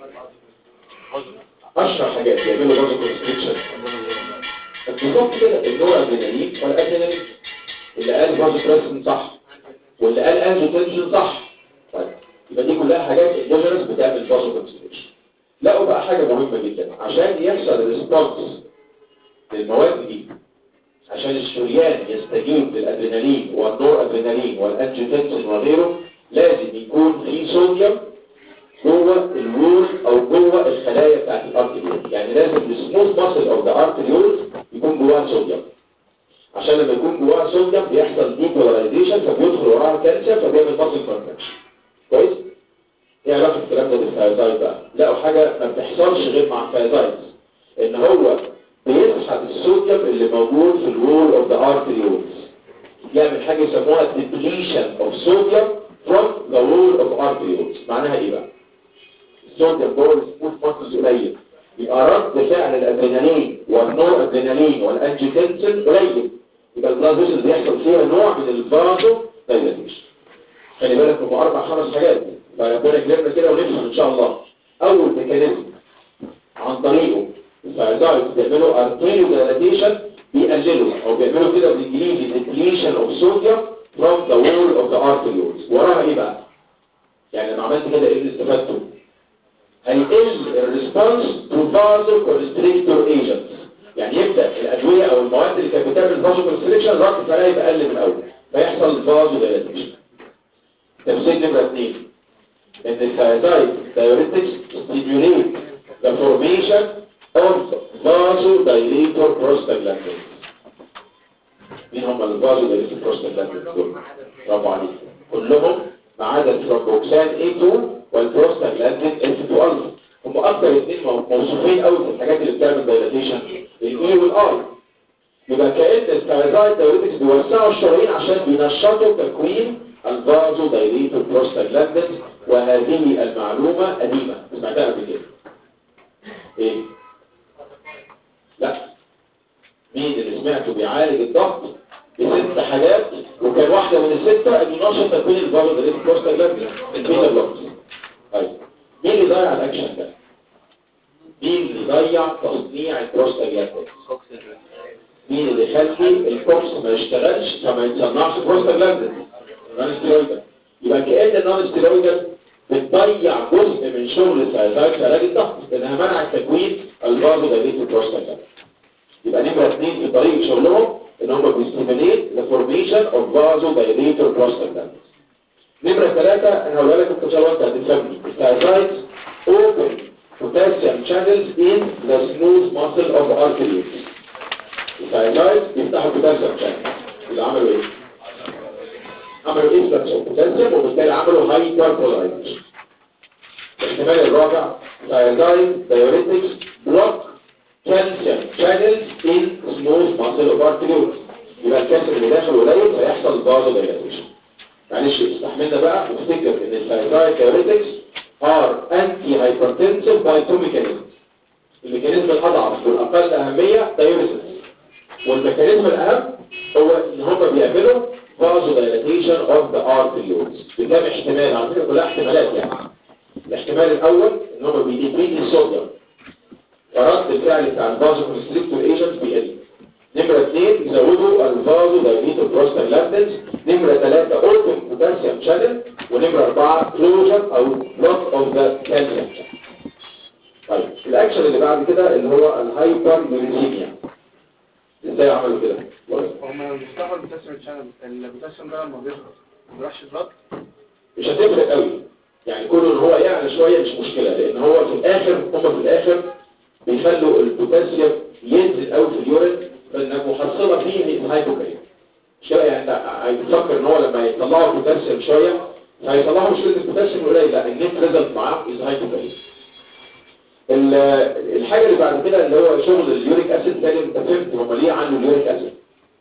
اشهر حاجات بيعملوا فازو كونستريكشن بالظبط كده النور ادرينالين والادرينالين اللي قال فازو بريسن صح واللي قال انجيوتنشن صح طيب يبقى دي كلها حاجات اندوجينس بتعمل فازو كونستريكشن لقوا بقى حاجه مهمه جدا عشان يحصل ريسبونس للمواد دي عشان الشريان يستجيب للادرينالين والنور ادرينالين والانجيوتنسين وغيره لازم يكون في صوديوم جوه الوول او جوه الخلايا بتاعت الارتريول يعني لازم السموث ماسل اوف ذا ارتريول يكون جواها صوديوم عشان لما يكون جواها صوديوم بيحصل ديبولاريزيشن فبيدخل وراها كالسيوم فبيعمل ماسل كونتراكشن كويس ايه علاقه الكلام ده بالثايرويد بقى لقوا حاجه ما بتحصلش غير مع الثايرويد ان هو بيسحب الصوديوم اللي موجود في الوول اوف ذا arterioles يعمل حاجه يسموها depletion of sodium from the wall of arterioles معناها ايه بقى الصوديوم جوه السموث ماسلز قليل يبقى رد فعل الادرينالين والنور ادرينالين والانجيوتنسين قليل يبقى البلاد فيسل بيحصل فيها نوع من الفازو دايلاتيشن خلي بالك هم اربع خمس حاجات فربنا يكرمنا كده ونفهم ان شاء الله اول ميكانيزم عن طريقه الثايرويد بيعملوا ارتيريو دايلاتيشن بيقللوا او بيعملوا كده بالانجليزي depletion of sodium from the wall of the arterioles وراها ايه بقى يعني لما عملت كده ايه اللي استفدته هيقل الريسبونس تو فازو كونستريكتور ايجنت يعني يبدا الادويه او المواد اللي كانت بتعمل فازو كونستريكشن رد فعلها يبقى اقل من الاول فيحصل فازو دايلاتيشن تفسير نمره اثنين ان الثايرويد دايوريتكس stimulate the formation of vasodilator prostaglandins مين هم الفازودايليتور prostaglandins دول برافو عليك كلهم ما عدا الثرومبوكسان A2 والبروستاجلاندين اف 2 الفا هم اكتر اثنين مو- موصوفين قوي في الحاجات اللي بتعمل دايلاتيشن الاي والاي يبقى كأن الستايزايد دايوريتكس بيوسعوا الشرايين عشان بينشطوا تكوين الفازو دايليتور بروستاجلاندين وهذه المعلومة قديمة سمعتها قبل كده ايه لا مين اللي سمعته بيعالج الضغط بست حاجات وكان واحدة من الستة اللي نشط تكوين الفازو دايليتور بروستاجلاندين البيتا بلوكس طيب مين اللي ضيع الاكشن ده مين اللي ضيع تصنيع البروستاجلاندين مين اللي يخلي الكورس ما يشتغلش فما يتصنعش بروستاجلاندين نون ستيرويدال يبقى كأن النون ستيرويدال بتضيع جزء من شغل السيازايد في علاج الضغط لانها منعت تكوين الفازو دايليتور بروستاجلاندين يبقى نمرة اثنين في طريق شغلهم ان هم بيستيميليت ذا فورميشن اوف فازو دايليتور بروستاجلاندين نمرة ثلاثة انا هقول لك انت ان شاء الله انت هتفهمني السيازايد open potassium channels in the smooth muscle of arteries الثايرويد بيفتحوا بوتاسيوم شانل اللي عملوا ايه؟ عملوا انفلكس اوف بوتاسيوم وبالتالي عملوا هايبر بولارايزيشن الاحتمال الرابع ثايرويد دايوريتكس بلوك كالسيوم شانلز ان سموث ماسل اوف ارتريولز يبقى الكالسيوم اللي داخل قليل فيحصل فازو دايلاتيشن معلش استحملنا بقى وافتكر ان الثايرويد دايوريتكس ار انتي هايبرتنسيف باي تو ميكانيزم الميكانيزم الاضعف والاقل اهميه دايوريتكس والميكانيزم الاهم هو ان هم بيعملوا فازو دايلاتيشن اوف ذا ارتريولز بكام احتمال على فكره كلها احتمالات يعني الاحتمال الاول ان هم بيديكريز الصوديوم فرد الفعل بتاع الفازو كونستريكتور ايجنت بيقل نمرة اثنين يزودوا الفازو دايليتور بروستاجلاندينز نمرة ثلاثة اوبن بوتاسيوم شانل ونمرة أربعة كلوجر أو بلوك اوف ذا كالسيوم طيب الأكشن اللي بعد كده اللي هو الهايبر يوريزيميا ازاي عملوا كده؟ هم بيفتحوا البوتاسيوم شانل البوتاسيوم ده لما بيخلص ما بيروحش البلد مش هتفرق قوي يعني كونه ان هو يعلى شوية مش مشكلة لان هو في الاخر هم في الاخر بيخلوا البوتاسيوم ينزل قوي في اليورين فان محصلة فيه هي الهايبوكاليا مش كده يعني انت هيفكر ان هو لما يطلعوا البوتاسيوم شوية هيطلعوا مش لازم البوتاسيوم قليل لا النت ريزلت معاه از هايبوكاليا ال- الحاجة اللي بعد كده اللي هو شغل اليوريك اسيد تاني انت فهمت هم ليه عنده اليوريك اسيد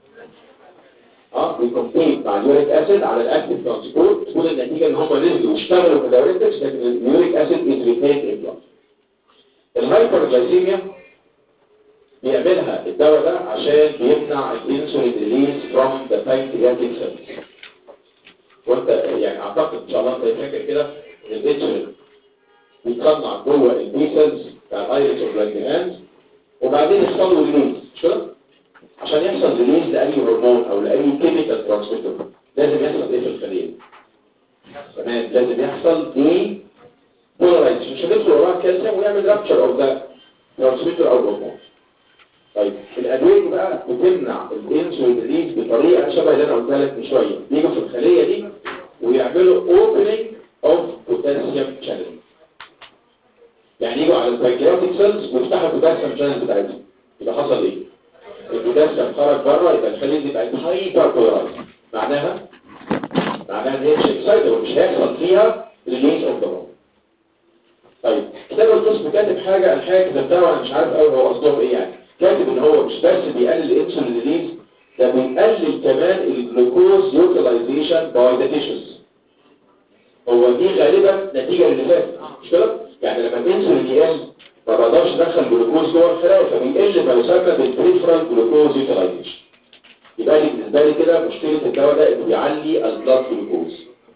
اه بيكمبيت مع اليوريك اسيد على الاكتيف ترانسبورت تكون النتيجه ان هم نزلوا واشتغلوا في الدايوريتكس لكن اليوريك اسيد از ريتيند ان بلاد الهايبرجلايسيميا بيعملها الدواء ده عشان بيمنع الانسولين ريليز فروم ذا بانكرياتيك سيلز وانت يعني اعتقد ان شاء الله انت فاكر كده ان الانسولين بيتصنع جوه البي سيلز بتاع الايريس اوف لاجرانز وبعدين يحصل له ريليز مش كده؟ عشان يحصل ريليز لاي هرمون او لاي كيميكال ترانسميتر لازم يحصل ايه في الخليه تمام لازم يحصل دي بولارايزيشن مش هندخل وراه الكالسيوم ويعمل رابتشر اوف ذا ترانسميتر او هرمون طيب الادويه دي بقى بتمنع الانسولين ريليز بطريقه شبه اللي انا قلتها لك من شويه بيجوا في الخليه دي ويعملوا اوبننج اوف بوتاسيوم شانل يعني يجوا على البنكرياتيك سيلز ويفتحوا البوتاسيوم شانل بتاعتهم يبقى حصل ايه البوتاسيوم خرج بره يبقى الخليه دي بقت هايبر بولارايز معناها معناها ان هي مش اكسايتد مش هيحصل فيها ريليز اوف ذا طيب كتاب القسم كاتب حاجه الحاجه كتبتها وانا مش عارف قوي هو قصدهم ايه يعني كاتب ان هو مش بس بيقلل الانسولين ريليز ده بيقلل كمان الجلوكوز يوتيلايزيشن باي ذا تيشوز هو دي غالبا نتيجه للي فات مش كده يعني لما الانسولين يقل ما بقدرش ادخل جلوكوز جوه الخلايا فبيقل ما يسمى بالبريفرال جلوكوز يوتيلايزيشن يبقى دي بالنسبه لي كده مشكله الدواء ده انه بيعلي البلاد جلوكوز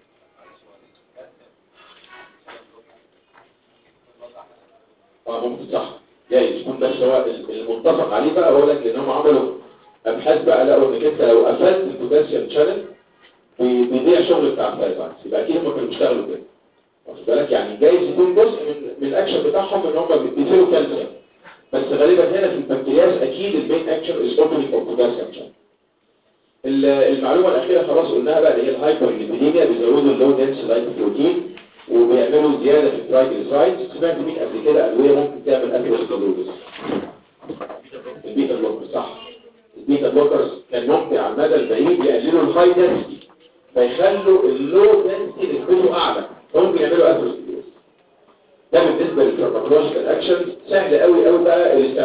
اه ممكن صح جاي يكون بس هو المتفق عليه بقى بقول لك ان هم عملوا ابحاث بقى لقوا انك انت لو قفلت البوتاسيوم شانل بيضيع شغل بتاع الفايبرز يبقى اكيد هم كانوا بيشتغلوا كده واخد بالك يعني جايز يكون جزء من من الاكشن بتاعهم ان هم بيديروا كالسيوم بس غالبا هنا في البنكرياس اكيد المين اكشن از اوبننج اوف بوتاسيوم شانل المعلومه الاخيره خلاص قلناها بقى اللي هي الهايبر ليبيديميا بيزودوا اللو دنس لايكوبروتين وبيعملوا زياده في الترايجليسرايدز سمعت مين قبل كده ادويه ممكن تعمل اثيروسكلوزس البيتا بلوكر صح البيتا بلوكرز كان ممكن على المدى البعيد يقللوا الهاي دنسيتي فيخلوا اللو دنسيتي نسبته اعلى ممكن يعملوا اثيروسكلوزس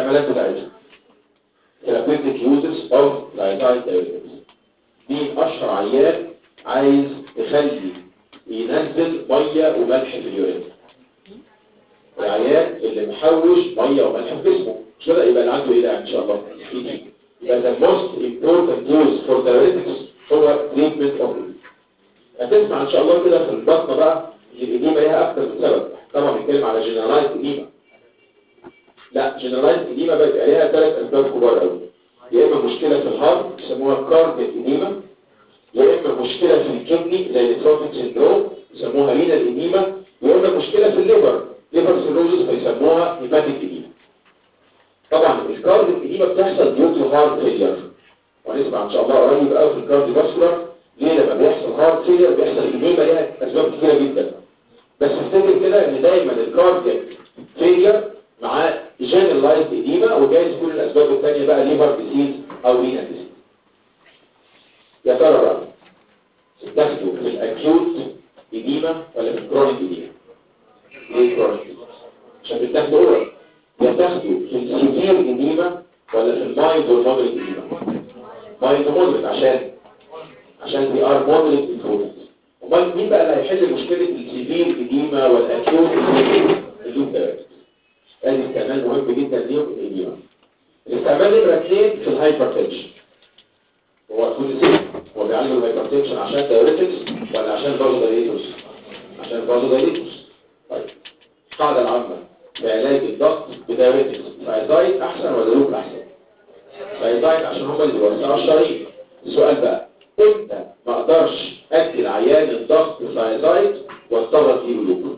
الاستعمالات بتاعتها therapeutic uses of thiazide diuretics مين اشهر عيان عايز يخلي ينزل ميه وملح في اليورين العيان اللي محوش ميه وملح في جسمه مش كده يبقى اللي عنده ايه ده ان شاء الله ED. يبقى the most important use for diuretics هو treatment of ED. هتسمع ان شاء الله كده في البطنه بقى ان الاديمه ليها اكتر من سبب طبعا بنتكلم على جنرالايز اديمه لا جنرالايز اديمه بقى يبقى ليها ثلاث اسباب كبار قوي يا اما مشكله في الهارت بيسموها كاردياك اديمه يا اما مشكله في الكدني زي التروفيك سيندروم بيسموها رينال اديمه يا اما مشكله في الليفر ليفر سيروزس فيسموها هيباتيك اديمه طبعا الكاردياك اديمه بتحصل ديو تو هارت فيلير وهنسمع ان شاء الله قريب قوي في الكارديو فاسكولار ليه لما بيحصل هارت فيلير بيحصل اديمه ليها اسباب كتيره جدا بس افتكر كده ان دايما الكاردياك فيلير مع جنرالايزد اديمه وجايز كل الاسباب الثانيه بقى ليفر ديزيز او رينال ديزيز يا ترى بقى تاخدوا في الاكيوت اديمه ولا في الكرونيك اديمه ليه كرونيك عشان بتاخدوا اورال يا تاخدوا في السيفير اديمه ولا في المايند والمودريت اديمه مايند ومودريت عشان عشان دي ار مودريت امبروفمنت امال مين بقى اللي هيحل مشكله السيفير اديمه والاكيوت اللوب ده ادي استعمال مهم جدا ليهم الاديمه الاستعمال نمره اثنين في الهايبرتنشن هو كل سنة هو بيعالج الهايبرتنشن عشان دايوريتكس ولا عشان فازودايليتوس عشان فازودايليتوس طيب القاعدة العامة في علاج الضغط بدايوريتكس فايزايد احسن ولا لوب احسن فايزايد عشان هم اللي بيوسعوا الشرايين السؤال بقى امتى ما اقدرش ادي العيان الضغط فايزايد واضطر اديله لوب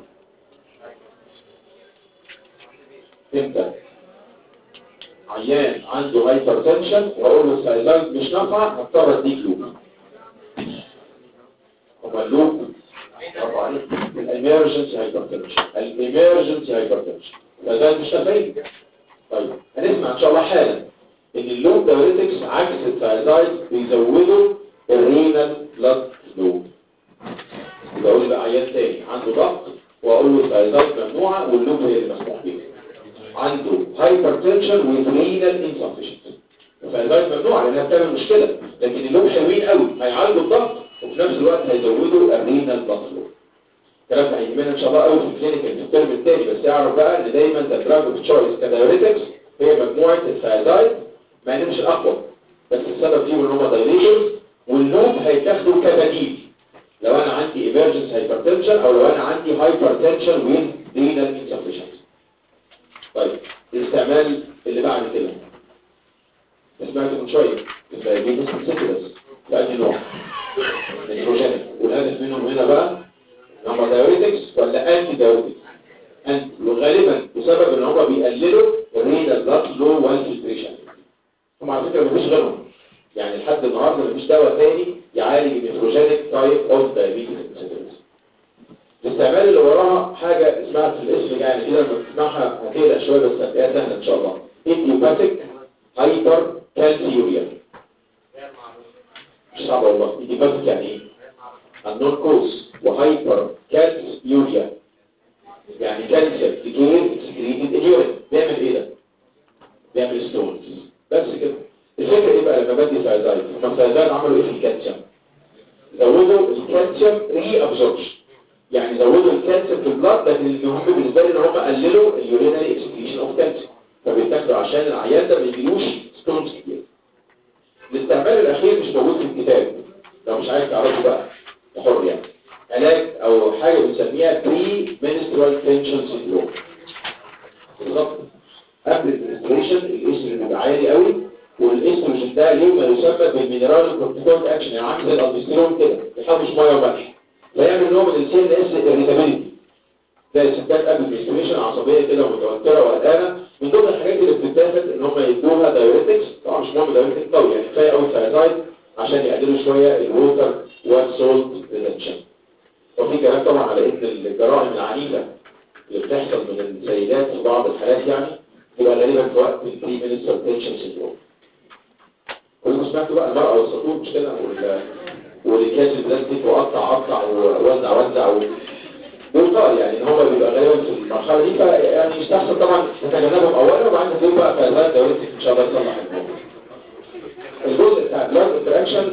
امتى عيان عنده هايبرتنشن واقول له السايزايد مش نافعه هضطر اديك لوب هو اللوب طبعا الاميرجنسي هايبرتنشن الاميرجنسي هايبرتنشن فده مش نافعين طيب هنسمع ان شاء الله حالا ان اللوب دايوريتكس عكس السايزايد بيزودوا الرينال بلاد فلو يبقى اقول بقى عيان تاني عنده ضغط واقول له السايزايد ممنوعه واللوب هي اللي مسموح بيها عنده hypertension with renal insufficiency فالدايت ممنوع لانها بتعمل مشكله لكن اللوب حلوين قوي هيعالجوا الضغط وفي نفس الوقت هيزودوا الرينال بلاد فلو الكلام ده هيجي ان شاء الله قوي في الكلينيكال في الترم الثاني بس اعرف بقى ان دايما ده دراج اوف تشويس كدايوريتكس هي مجموعه الثايرويد ما نمشي اقوى بس السبب فيهم ان هم دايليتورز واللوب هيتاخدوا كبديل لو انا عندي emergency hypertension او لو انا عندي hypertension with renal insufficiency طيب الاستعمال اللي بعد كده سمعت من شوية الدايابيتس انسيكولس لأي نوع نيتروجينيك والهدف منهم هنا بقى هم دايوريتكس ولا انتي دايوريتكس انت وغالبا بسبب ان هم بيقللوا الرينال بلاد فلو والفلتريشن هم على فكره مفيش غيرهم يعني لحد النهارده مفيش دواء تاني يعالج النيتروجينيك تايب اوف دايابيتس انسيكولس الاستعمال اللي وراها حاجة اسمها في الاسم يعني كده لما تسمعها هتقلق شوية بس هتلاقيها سهلة ان شاء الله ايديوباتيك هايبر كالسيوريا مش صعبة والله ايديوباتيك يعني ايه النون كوز وهايبر كالسيوريا يعني كالسيوم كتير اكسكريتد اليورين بيعمل ايه ده بيعمل ستونز بس كده الفكرة ايه بقى لما بدي سايزايد هما سايزايد عملوا ايه في الكالسيوم زودوا الكالسيوم ري ابزوربشن يعني زودوا الكالسيوم في البلاد لكن المهم بالنسبه لي ان هم قللوا اليورينري اكسكريشن اوف كالسيوم فبيتاخدوا عشان العيان ده ما يجيلوش ستونز كتير الاستعمال الاخير مش موجود في الكتاب لو مش عايز تعرفه بقى حر يعني علاج او حاجه بنسميها بري منسترال تنشن سيندروم بالظبط قبل الانستريشن الاستروجين بيبقى عالي قوي والاستروجين ده ليه ما يسمى بالمينرال كورتيكويد اكشن يعني عامل زي الالدوستيرون كده بيحوش ميه وملح فيعمل نوع من السي ان اس اريتابيلتي ده الستات قبل الانستريشن عصبيه كده ومتوتره وقلقانه من ضمن الحاجات اللي بتتاخد ان هم يدوها دايوريتكس طبعا مش مهم دايوريتكس قوي يعني كفايه قوي ثايرويد عشان يقللوا شويه الووتر والسولت ريتنشن وفي كلام طبعا على ان الجرائم العنيفه اللي بتحصل من السيدات في بعض الحالات يعني تبقى غالبا في وقت البري مينستر تنشن سيندروم كلكم سمعتوا بقى المرأة والسطور مش كده والكاس البلاستيك وقطع قطع ووزع وزع و... بيقال يعني ان هو بيبقى غالبا في المرحله دي فيعني يستحسن طبعا نتجنبهم اولا وبعدين تجيب بقى فازات دورتك ان شاء الله يصلح الموضوع الجزء بتاع بلاد انتراكشن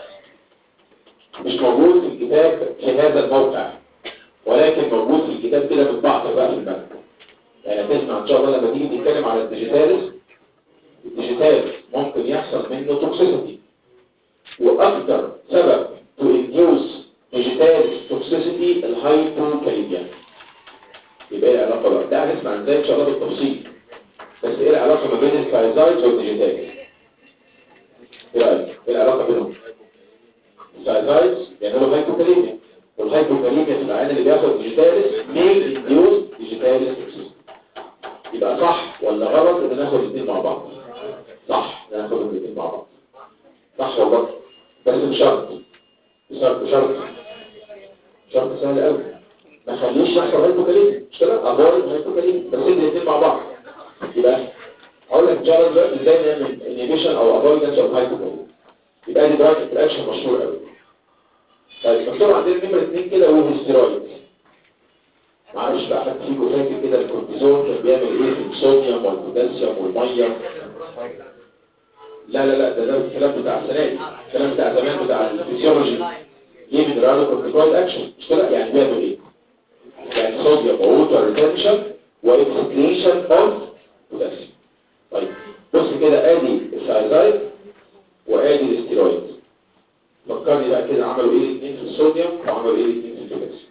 مش موجود في الكتاب في هذا الموقع ولكن موجود في الكتاب كده بالبعض بقى في المنهج يعني هتسمع ان شاء الله لما تيجي نتكلم على الديجيتالز الديجيتال ممكن يحصل منه توكسيسيتي واكثر سبب to induce digital toxicity الهايبوكاليميا يبقى ايه العلاقه بقى ده هنسمع ازاي ان شاء الله بالتفصيل بس ايه العلاقه ما بين الثايزايدز والديجيتال ايه رايك ايه العلاقه بينهم الثايزايدز بيعملوا هايبوكاليميا والهايبوكاليميا في العيان اللي بياخد ديجيتالس may induce ديجيتالس toxicity يبقى صح ولا غلط ان ناخد الاثنين مع بعض صح ناخد الاثنين مع بعض صح ولا غلط بس بشرط بشرط بشرط شرط سهل قوي ما خليش يحصل هايبوكاليميا مش كده افويد هايبوكاليميا بس الاثنين مع بعض يبقى هقول لك ان شاء الله دلوقتي ازاي نعمل انيبيشن او افويدنس اوف هايبوكاليميا يبقى دي دراج اكشن مشهور قوي طيب مكتوب عندنا نمره اثنين كده وهو الستيرويد معرفش بقى حد فيكم فاكر كده الكورتيزون كان بيعمل ايه في الصوديوم والبوتاسيوم والميه لا لا لا ده ده الكلام بتاع السنه دي الكلام بتاع زمان بتاع الفسيولوجي ليه بيدرالو كورتيكويد اكشن مش كده يعني بيعمل ايه يعني صوديوم ووتر ريتنشن واكسكريشن اوف بوتاسيوم طيب بص كده ادي الثايرويد وادي الاستيرويد فكرني بقى كده عملوا ايه الاثنين في الصوديوم وعملوا ايه الاثنين في البوتاسيوم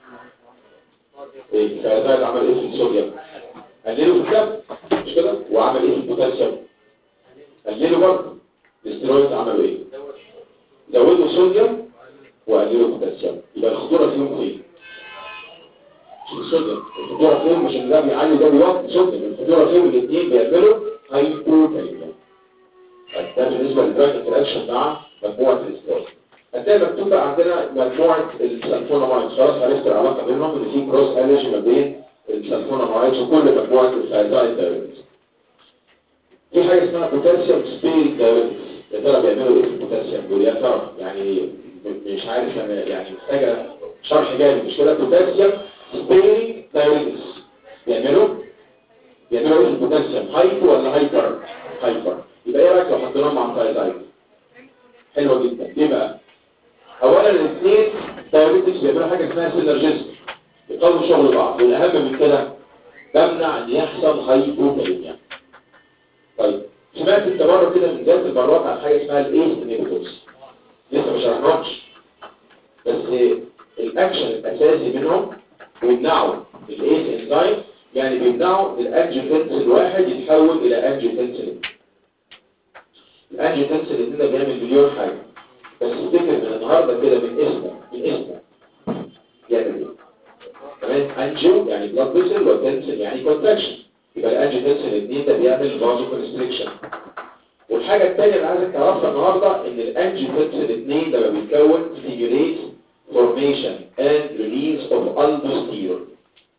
ايه الثايرويد عمل ايه في الصوديوم قللوا في الدم مش كده وعمل ايه في البوتاسيوم قللوا برضه الاستيرويد عملوا ايه زودوا صوديوم وقللوا بوتاسيوم يبقى الخطوره فيهم فين مش الصوديوم الخطوره فيهم مش ان ده بيعلي ده بيوطي صوديوم الخطوره فيهم الاثنين بيعملوا هايبوكاليميا ده بالنسبه للدراج انتراكشن مع مجموعه الاستيرويد هتلاقي مكتوب بقى عندنا مجموعه السلفونامايد خلاص عرفت العلاقه بينهم ان في كروس الرجي ما بين السلفونامايد وكل مجموعه الثايرويد دايوريتكس في حاجه اسمها بوتاسيوم سبيريت دايوريتكس يا ترى بيعملوا ايه في البوتاسيوم دول يا ترى يعني مش عارف انا يعني محتاجه شرح جامد مش كده بوتاسيوم سبيريت دايوريتكس بيعملوا بيعملوا ايه في البوتاسيوم هايبو ولا هايبر هايبر يبقى ايه رايك لو حطيناهم مع الثايرويد حلوه جدا ليه بقى اولا الاثنين دايوريتكس بيعملوا حاجه اسمها سينرجيزم يقووا شغل بعض والاهم من كده تمنع ان يحصل هايبوكاليميا طيب سمعت انت مره كده من ذات المرات عن حاجه اسمها الايس انيبيتورز لسه ما شرحناش بس الاكشن الاساسي منهم بيمنعوا الايس انزايم يعني بيمنعوا الانجيوتنسين الواحد يتحول الى انجيوتنسين الانجيوتنسين ده بيعمل مليون حاجه بس افتكر من النهارده كده من اسمه من اسمه يعمل ايه تمام انجيو يعني بلاد فيسل وتنسل يعني كونتراكشن يبقى الانجيوتنسين الاثنين ده بيعمل فازو كونستريكشن والحاجه الثانيه اللي عايزك تعرفها النهارده ان الانجيوتنسين الاثنين لما بيتكون stimulates formation and release of aldosterone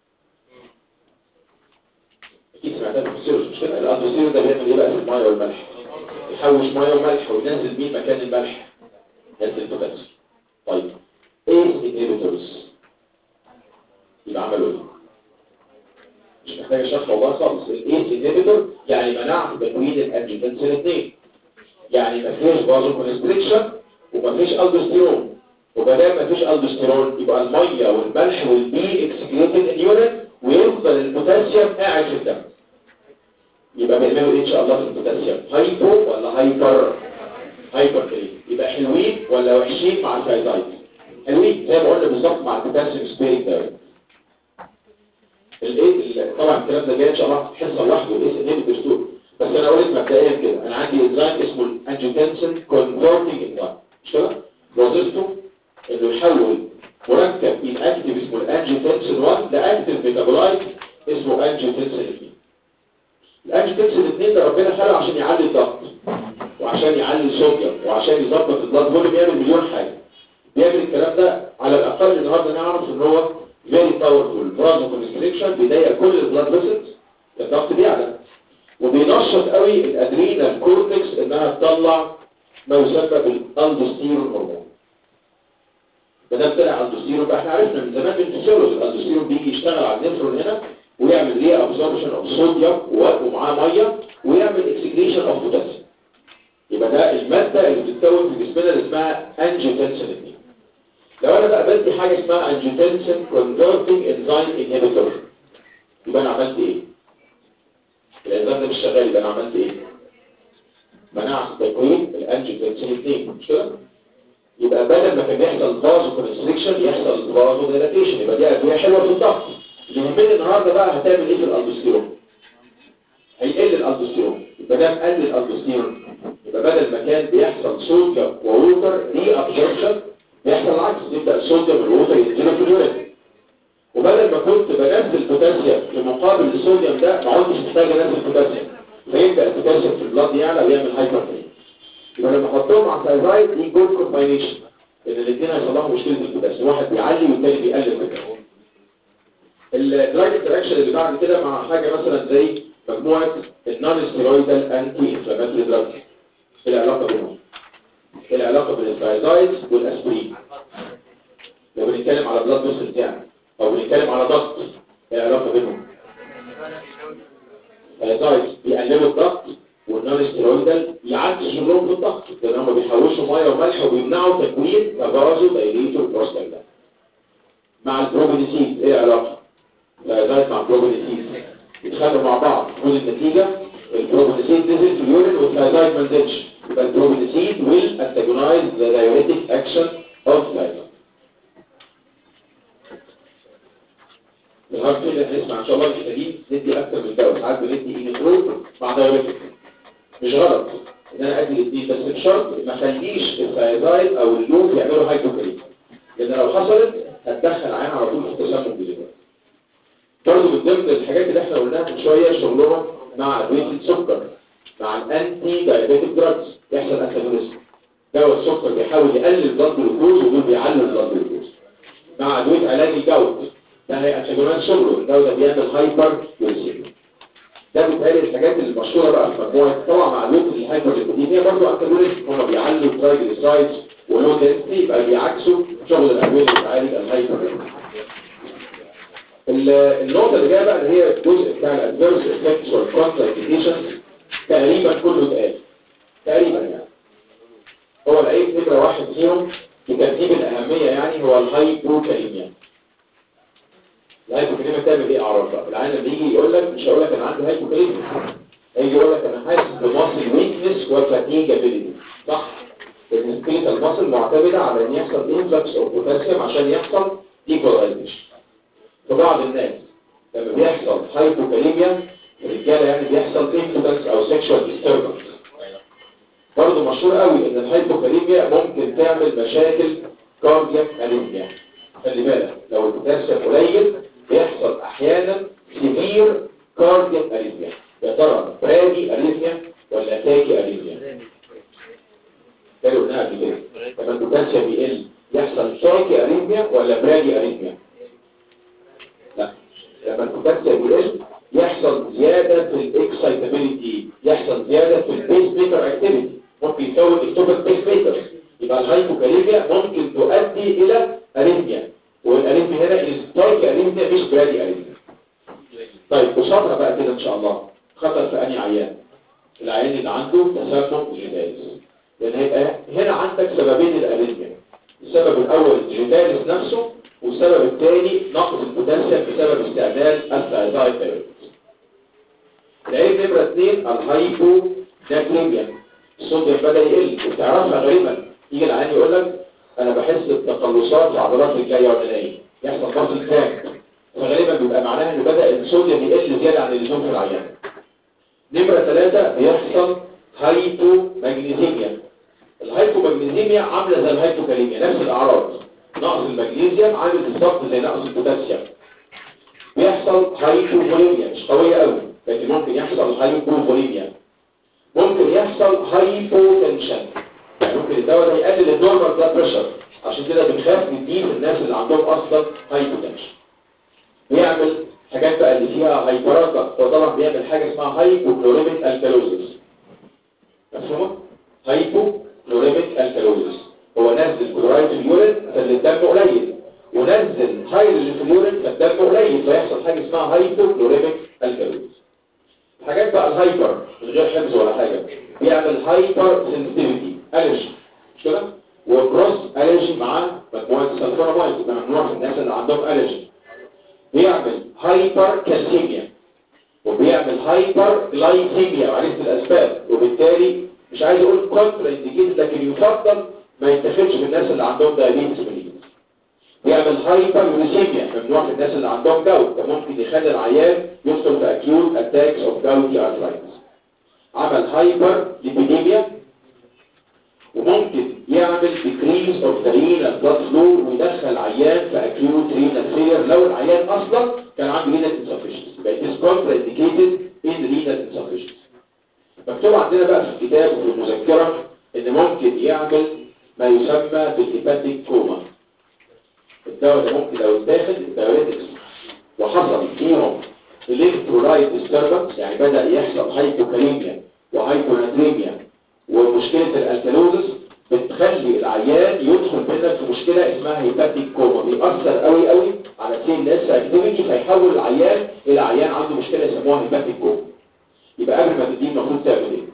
اكيد سمعتها في الفسيولوجي مش كده الالدوستيرون ده بيعمل ايه بقى في الميه والملح يحوش ميه وملح وينزل مين مكان الملح ينزل البوتاسيوم طيب ايه انهبيتورز يبقى عملوا ايه مش محتاج شرح والله خالص الايس انهبيتور يعني منع تكوين الانجيوتنسين الاثنين يعني ما فيش فازو كونستريكشن وما فيش الدوستيرون وبدل ما فيش الدوستيرون يبقى الميه والملح والبي اكسكريتد اليورين ويفضل البوتاسيوم قاعد في الدم يبقى بيعملوا ايه ان شاء الله في البوتاسيوم هايبو ولا هايبر هايبر كريم يبقى حلوين ولا وحشين مع الثايرويد حلوين زي ما قلنا بالظبط مع البوتاسيوم سبيريت دايت الايه طبعا الكلام ده جاي ان شاء الله حصه لوحده الايه سنين بالدستور بس انا اقول لك مبدئيا كده انا عندي انزيم اسمه الانجيوتنسين كونفرتنج انزيم مش كده وظيفته انه يحول مركب inactive اسمه الانجيوتنسين 1 لاكتيف ميتابولايت اسمه انجيوتنسين 2 الانجيوتنسين 2 ده ربنا خلقه عشان يعلي الضغط وعشان يعلي الصوديوم وعشان يظبط البلاد فوليوم بيعمل مليون حاجه بيعمل الكلام ده على الاقل النهارده نعرف ان هو فيري باورفول برازو كونستريكشن بيضيق كل البلاد فيسلز الضغط بيعلى وبينشط قوي الادرينال كورتكس انها تطلع ما يسمى بالالدوستيرون هرمون ما دام طلع الدوستيرون بقى احنا عرفنا من زمان من الفسيولوجي الالدوستيرون بيجي يشتغل على النفرون هنا ويعمل ري ابزوربشن اوف صوديوم ومعاه ميه ويعمل اكسكريشن اوف بوتاسيوم يبقى ده الماده اللي بتتكون في جسمنا اللي اسمها انجيوتنسين 2 لو انا بقى بدي حاجه اسمها انجيوتنسين كونفرتنج انزيم انهبيتور يبقى انا عملت ايه الانزيم ده مش شغال يبقى انا عملت ايه منعت تكوين الانجيوتنسين 2 مش كده يبقى بدل ما كان يحصل فازو كونستريكشن يحصل فازو ديلاتيشن يبقى دي ادويه حلوه في الضغط اللي يهمني النهارده بقى هتعمل ايه في الالدوستيرون هيقل الالدوستيرون يبقى ده قل الالدوستيرون يبقى بدل ما كان بيحصل صوديوم ووتر دي ابزوربشن بيحصل العكس يبدا الصوديوم والووتر ينزلوا في اليورين وبدل ما كنت بنزل بوتاسيوم في مقابل الصوديوم ده ما عدتش محتاج انزل بوتاسيوم فيبدا البوتاسيوم في البلاد يعلى ويعمل هايبرتنشن يبقى لما احطهم على الثايرويد دي جود كومباينيشن ان الاثنين هيصلحوا مشكله البوتاسيوم واحد بيعلي والثاني بيقلل البوتاسيوم الدراج انتراكشن اللي بعد كده مع حاجه مثلا زي مجموعه النون ستيرويدال انتي انفلاماتوري دراجز ايه العلاقه بينهم ايه العلاقه بين الثايرويد والاسبرين لو بنتكلم على بلاد فيسل يعني او بنتكلم على ضغط ايه العلاقه بينهم الثايرويد بيقللوا الضغط والنون ستيرويدال يعكس شغلهم في الضغط لان هم بيحوشوا ميه وملح وبيمنعوا تكوين مبازو دايليتور بروستاجلاند مع البروبينيسيد ايه العلاقه الثايرويد مع البروبينيسيد يتخانقوا مع بعض تكون النتيجه البروبينيسيد نزل في اليورين والثايرويد ما نزلش يبقى البروبينيسيد will antagonize the diuretic action of thyroid الهارت فيلر هنسمع ان شاء الله محتاجين ندي اكتر من دواء ساعات بندي اينيتروب مع دايوريتك مش غلط ان انا ادي الاثنين بس بشرط ما اخليش الثايرويد او اللوب يعملوا هايبوكاليميا لان لو حصلت هتدخل عين على طول في تسمم بالليفر برضه من ضمن الحاجات اللي احنا قلناها من شويه شغلهم مع ادويه السكر مع الانتي دايابيتيك دراجز يحصل انتاجونيزم دواء السكر بيحاول يقلل البلد جلوكوز ودول بيعلوا البلد جلوكوز مع ادويه علاج الجوت ده هي انتاجونات شغله الدواء ده بيعمل هايبر جلوسيميا ده بيتهيألي الحاجات المشهوره بقى في مجموعه طبعا مع ادويه الهايبر ليبيديميا برضه انتاجونيزم هم بيعلوا الترايجليسرايدز ولو دنسيتي يبقى بيعكسوا شغل الادويه اللي بتعالج الهايبر النقطة اللي جاية بقى اللي هي الجزء بتاع الادفيرس افكتس والكونتراكتيشنز تقريبا كله اتقال تقريبا يعني هو العيب نمرة واحد فيهم بترتيب الأهمية يعني هو الهايبوكاليميا الهايبوكاليميا بتعمل ايه اعراض بقى العين لما يجي يقول لك مش هيقول لك انا عندي هايبوكاليميا هيجي يقول لك انا حاسس بماسل ويكنس وفاتيجابيلتي صح لان السكيلتال ماسل معتمدة على ان يحصل انفلكس اوف بوتاسيوم عشان يحصل ايكولايزيشن في بعض الناس لما بيحصل هايبوكاليميا الرجاله يعني بيحصل انفلكس او سيكشوال ديستربنس برضه مشهور قوي ان الهايبوكاليميا ممكن تعمل مشاكل كاردياك اريثميا خلي بالك لو البوتاسيوم قليل بيحصل احيانا سيفير كاردياك اريثميا يا ترى برادي اريثميا ولا تاكي اريثميا قالوا قلناها قبل كده لما البوتاسيوم يقل يحصل تاكي اريثميا ولا برادي اريثميا لا لما البوتاسيوم يقل يحصل زيادة في الاكسايتابيليتي يحصل زيادة في البيس ميكر اكتيفيتي ممكن يكون اكتوبك بيس ميكر يبقى الهايبوكاليميا ممكن تؤدي الى اريثميا والاريثميا هنا ستايك اريثميا مش برادي اريثميا طيب وشطرة بقى كده ان شاء الله خطر في انهي عيان العيان اللي عنده تسمم جيتاليس لان هيبقى هنا عندك سببين الاريثميا السبب الاول الجيتاليس نفسه والسبب الثاني نقص البوتاسيوم بسبب استعمال الثايرويد العيب نمرة اثنين الهايبو ناتريميا الصوديوم بدأ يقل وبتعرفها غالبا يجي العيان يقول لك انا بحس بتقلصات في عضلات رجلي وانا نايم يحصل ضغط كراك فغالبا بيبقى معناها انه بدأ الصوديوم يقل زيادة عن اللزوم في العيان نمرة ثلاثة بيحصل هايبو ماجنيزيميا الهايبو ماجنيزيميا عاملة زي الهايبوكاليميا نفس الأعراض نقص المغنيسيوم عامل بالظبط زي نقص البوتاسيوم بيحصل هايبوفوليميا مش قوية قوي لكن ممكن يحصل هايبوفوليميا ممكن يحصل هايبوتنشن يعني ممكن الدواء ده يقلل النورمال بلاد بريشر عشان كده بنخاف نديه الناس اللي عندهم اصلا هايبوتنشن بيعمل حاجات بقى اللي فيها هايبراتا وطبعا بيعمل حاجه اسمها هايبوكلوريميك الكالوزيس مفهوم هايبوكلوريميك الكالوزيس هو نزل كلورايد في اليورين فالدم قليل ونزل هيدروجين في اليورين فالدم قليل فيحصل حاجه اسمها هايبوكلوريميك الكالوز حاجات بقى الهايبر من غير حفظ ولا حاجه بيعمل هايبر سنسيتيفيتي الرجي مش كده وكروس الرجي مع مجموعه السلفونامايد يبقى ممنوع في الناس اللي عندهم الرجي بيعمل هايبر كالسيميا وبيعمل هايبر جلايسيميا وعرفت الاسباب وبالتالي مش عايز اقول كونترا انديكيت لكن يفضل ما يتاخدش في الناس اللي عندهم دايابيتس ميليتس بيعمل هايبر يوريسيميا ممنوع في الناس اللي عندهم جوت ده ممكن يخلي العيان يدخل في اكيوت اتاكس اوف جوتي ارثرايتس عمل هايبر ليبيديميا وممكن يعمل decrease of the renal blood flow ويدخل عيان في acute renal failure لو العيان اصلا كان عنده renal insufficiency يبقى it is contraindicated in renal insufficiency مكتوب عندنا بقى في الكتاب وفي المذكرة ان ممكن يعمل ما يسمى بالهيباتيك كوما الدواء ده ممكن لو اتاخد الدايوريتكس وحصل فيهم الكترولايت disturbance يعني بدأ يحصل هايبوكاليميا وهايبوناتريميا ومشكلة الالكالوزس بتخلي العيان يدخل منك في مشكلة اسمها هيباتيك كوما بيأثر قوي قوي على سين ناس اكتيفيتي فيحول العيان الى عيان عنده مشكلة يسموها هيباتيك كوما يبقى قبل ما تديه المفروض تعمل ايه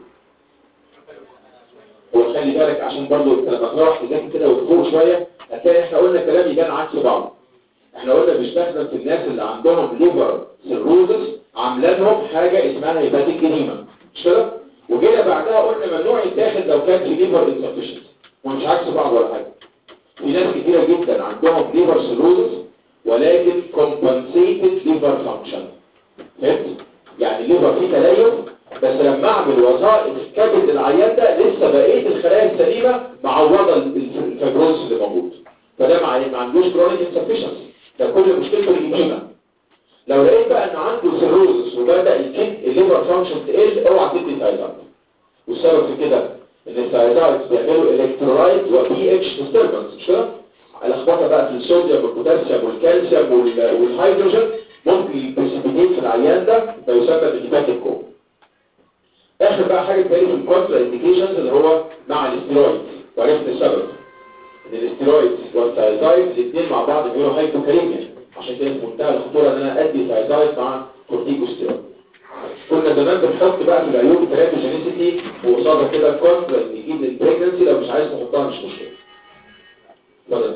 وخلي بالك عشان برضو انت لما تروح تذاكر كده وتفوق شويه هتلاقي احنا قلنا كلام يبان عكس بعض احنا قلنا بيستخدم في الناس اللي عندهم ليفر سيروزس عاملينهم حاجه اسمها هيباتيك جريمه مش كده وجينا بعدها قلنا ممنوع يتاخد لو كان في ليفر انسفشنسي ومش عكس بعض ولا حاجه في ناس كتيره جدا عندهم ليفر سيروزس ولكن كومبنسيتد ليفر فانكشن فهمت يعني الليفر فيه تليف بس لما اعمل وظائف كبد العيان ده لسه بقيه الخلايا السليمه معوضه الفيبروز اللي موجود فده ما ما عندوش كرونيك انسفشنسي ده كل مشكلته الإديمة لو لقيت بقى ان عنده سيروزس وبدا يكد الليفر فانكشن تقل اوعى تدي ثايرويد والسبب في كده ان الثايرويد بيعملوا الكترولايت وبي اتش ديستربنس مش كده اللخبطه بقى في الصوديوم والبوتاسيوم والكالسيوم وال- والهيدروجين ممكن يبريسبيتيت في العيان ده فيسمى بالهيباتيك كوم اخر بقى حاجه تاني في الكونترا انديكيشنز اللي هو مع الاستيرويد وعرفت السبب ان الاستيرويد والثايزايد الاثنين مع بعض بيعملوا هايبوكاليميا عشان كده في منتهى الخطوره ان انا ادي ثايزايد مع كورتيكوستيرويد كنا زمان بنحط بقى في العيون تراتوجينيسيتي وقصادها كده كونترا انديكيت للبريجنسي لو مش عايز تحطها مش مشكله اتفضل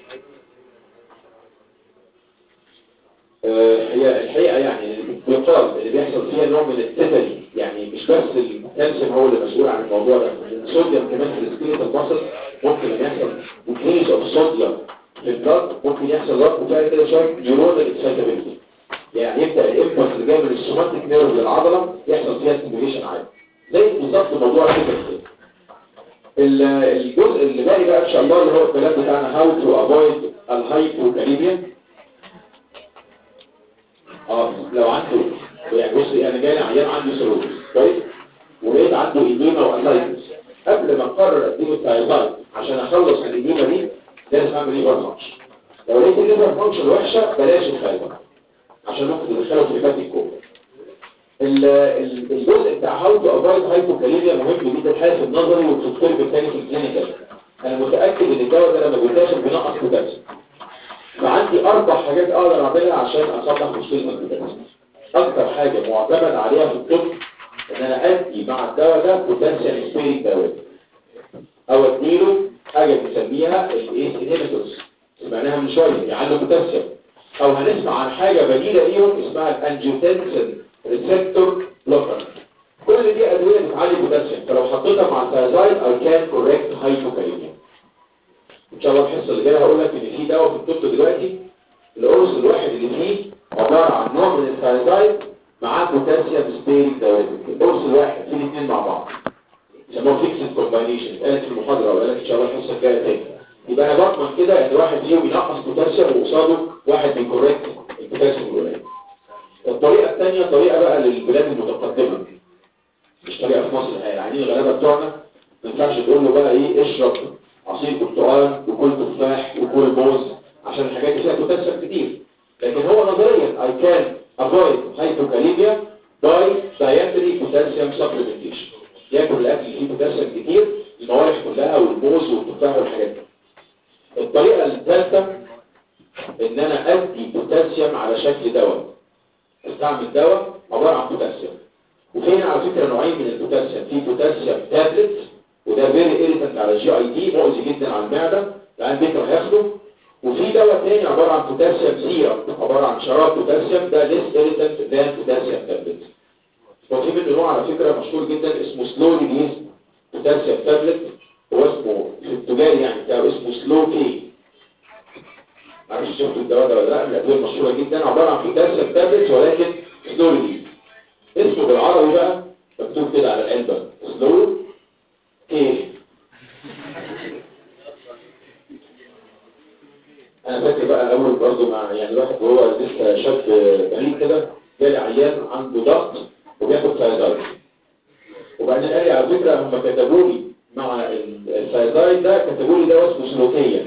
آه، هي الحقيقة يعني بيقال اللي بيحصل فيها نوع من التتلي يعني مش بس الكالسيوم هو اللي مسؤول عن الموضوع ده الصوديوم كمان في السكيلة المصل ممكن ان يحصل increase اوف صوديوم في البلد ممكن يحصل ربط وفيها كده شوية نيورونال اكسايتابيلتي يعني يبدأ الامبلس اللي جاي من السوماتيك نيرف للعضلة يحصل فيها ستيميوليشن عادي زي بالظبط موضوع التتلي ال- الجزء اللي باقي بقى ان شاء الله اللي هو الكلام بتاعنا هاو تو افويد الهايبوكاليميا اه لو عنده يعني بص انا جاي لي عيان عنده سيروز كويس ولقيت عنده ايديما واسايتس قبل ما اقرر اديله الثايرويد عشان اخلص من الايديما دي لازم اعمل ليفر فانكشن لو لقيت الليفر فانكشن وحشه بلاش الثايرويد عشان ممكن تدخله في هيباتيك كوما ال- ال- الجزء بتاع هاو تو افايد هايبوكاليميا مهم جدا الحقيقه في النظري وفي الطب الثاني في الكلينيكال انا متاكد ان الدواء ده لما بيتاخد بينقص بوتاسيوم فعندي اربع حاجات اقدر اعملها عشان اصلح مشكله البوتاسيوم اكتر حاجه معتمد عليها في الطب ان انا ادي مع الدواء ده بوتاسيوم سبيريك دواء او اديله حاجه بنسميها الايس انهبيتورز سمعناها من شويه يعلوا بوتاسيوم او هنسمع عن حاجه بديله ليهم اسمها الانجيوتنسين ريسبتور بلوكر كل دي ادويه بتعلي البوتاسيوم فلو حطيتها مع الثايزايد او كان كوريكت هايبوكاليميا ان شاء الله الحصه اللي جايه هقول لك ان في دواء في الطب دلوقتي القرص الواحد اللي فيه عباره عن نوع من الثايزايد معاه بوتاسيوم سبيريك دوازن القرص الواحد فيه الاثنين مع بعض يسموه فيكسد كومباينيشن اتقالت في المحاضره وقالت ان شاء الله الحصه الجايه تاني يبقى انا بضمن كده ان واحد فيهم ينقص بوتاسيوم وقصاده واحد بيكوريكت البوتاسيوم القليل الطريقه الثانيه طريقه بقى للبلاد المتقدمه مش طريقه في مصر الحقيقه يعني الغلابه بتوعنا ما ينفعش تقول له بقى ايه اشرب عصير برتقال وكل تفاح وكل موز عشان الحاجات دي فيها بوتاسيوم كتير لكن هو نظريا I can avoid hypokalemia by dietary potassium supplementation ياكل الاكل اللي فيه بوتاسيوم كتير الموالح كلها والموز والتفاح والحاجات دي ادي بوتاسيوم على شكل دواء استعمل دواء عباره عن بوتاسيوم وفي على فكره نوعين من البوتاسيوم في بوتاسيوم تابلت وده فيري ايريتنت على الجي اي دي مؤذي جدا على المعده العيان بيكره ياخده وفي دواء تاني عباره عن بوتاسيوم سيرم عباره عن شراب بوتاسيوم ده ليس ايريتنت ذان بوتاسيوم تابلت وفي منه نوع على فكره مشهور جدا اسمه سلو ريليز بوتاسيوم تابلت هو اسمه في التجاري يعني بتاعه اسمه سلو كي معرفش شفتوا الدواء ده ولا لا من الادويه المشهوره جدا عباره عن بوتاسيوم تابلت ولكن سلو ريليز اسمه بالعربي بقى مكتوب كده على العلبه سلو كي انا فاكر بقى اول برضه مع يعني الواحد وهو لسه شاب بريء كده جالي عيان عنده ضغط وبياخد سايزايد وبعدين قال لي على فكره هم كتبوا لي مع السايزايد ده كتبوا لي دواء اسمه سلوكيه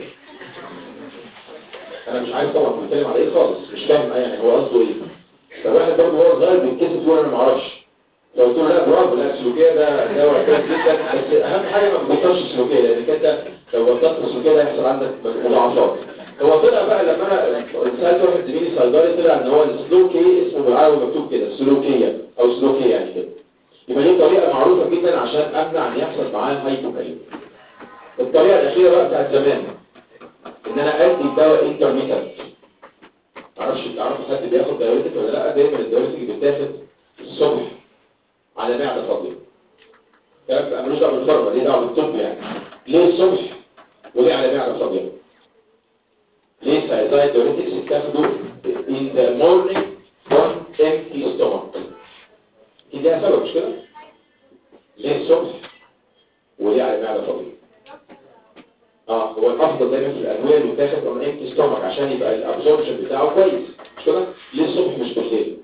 انا مش عارف طبعا بيتكلم على ايه خالص مش فاهم يعني هو قصده ايه فالواحد برضه وهو صغير بيتكسف يقول انا ما اعرفش فقلت له لا برافو لا السلوكيه ده دواء كويس جدا بس اهم حاجه ما تبطلش السلوكيه لان انت لو بطلت السلوكيه ده هيحصل عندك مضاعفات هو طلع بقى لما انا سالت واحد زميلي صيدلي طلع ان هو السلوكي اسمه بالعربي مكتوب كده سلوكيه او سلوكيه يعني كده يبقى دي طريقه معروفه جدا عشان امنع ان يحصل معاه هايبوكاليميا الطريقه الاخيره بقى بتاعت زمان ان انا ادي الدواء انترميتنت معرفش تعرفوا حد بياخد دايوريتك ولا لا دايما الدايوريتك بتاخد الصبح على معده فاضيه الكلام ده ملوش دعوه بالفرمه ليه دعوه بالطب يعني ليه الصبح وليه على معده فاضيه ليه سايزايد دايوريتكس بتاخده in the morning on empty stomach دي ليها سبب مش كده ليه الصبح وليه على معده فاضيه اه هو الافضل دايما في الادويه اللي بتاخد on empty stomach عشان يبقى الابسوربشن بتاعه كويس مش كده ليه الصبح مش بالليل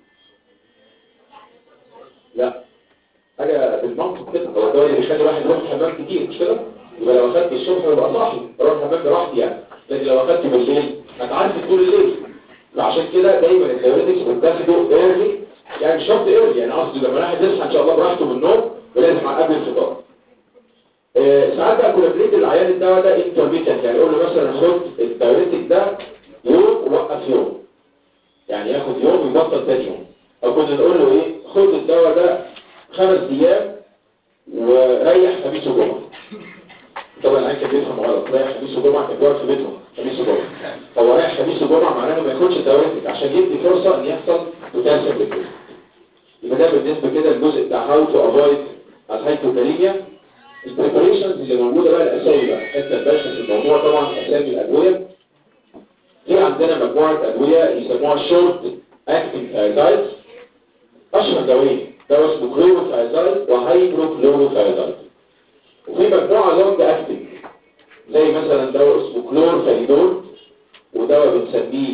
لا حاجه بالمنطق كده هو الدواء اللي بيخلي الواحد يروح الحمام كتير مش كده يبقى لو اخدت الصبح يبقى صاحي اروح الحمام براحتي يعني لكن لو اخدته بالليل هتعرف طول الليل فعشان كده دايما الدايوريتكس بتاخده ايرلي يعني مش شرط ايرلي يعني قصدي لما الواحد يصحى ان شاء الله براحته من النوم ولازم على قبل الفطار آه ساعات بقى كنا بندي العيان الدواء ده انترميتنت يعني يقول له مثلا خد الدايوريتك ده يوم ووقف يوم يعني ياخد يوم ويبطل تاني يوم او كنا نقول له ايه خد الدواء ده خمس ايام وريح خميس وجمعه طبعا العيان كان بيفهم غلط ريح خميس وجمعه كان بيقعد في بيتهم خميس وجمعه هو رايح خميس وجمعه معناه ما ياخدش الدوايتك عشان يدي فرصه ان يحصل بوتاسيوم للجسم يبقى ده بالنسبه كده الجزء بتاع هاو تو افويد الهايبوكاليميا البريبريشنز اللي موجوده بقى الاسامي بقى الحته الباشا في الموضوع طبعا اسامي الادويه في عندنا مجموعه ادويه يسموها شورت اكتنج ثايزايد اشهر دوايين دواء اسمه كلوروثايزايد وهيدروكلوروثايزايد وفي مجموعه لونج اكتنج زي مثلا دواء اسمه كلورفاليدول ودواء بنسميه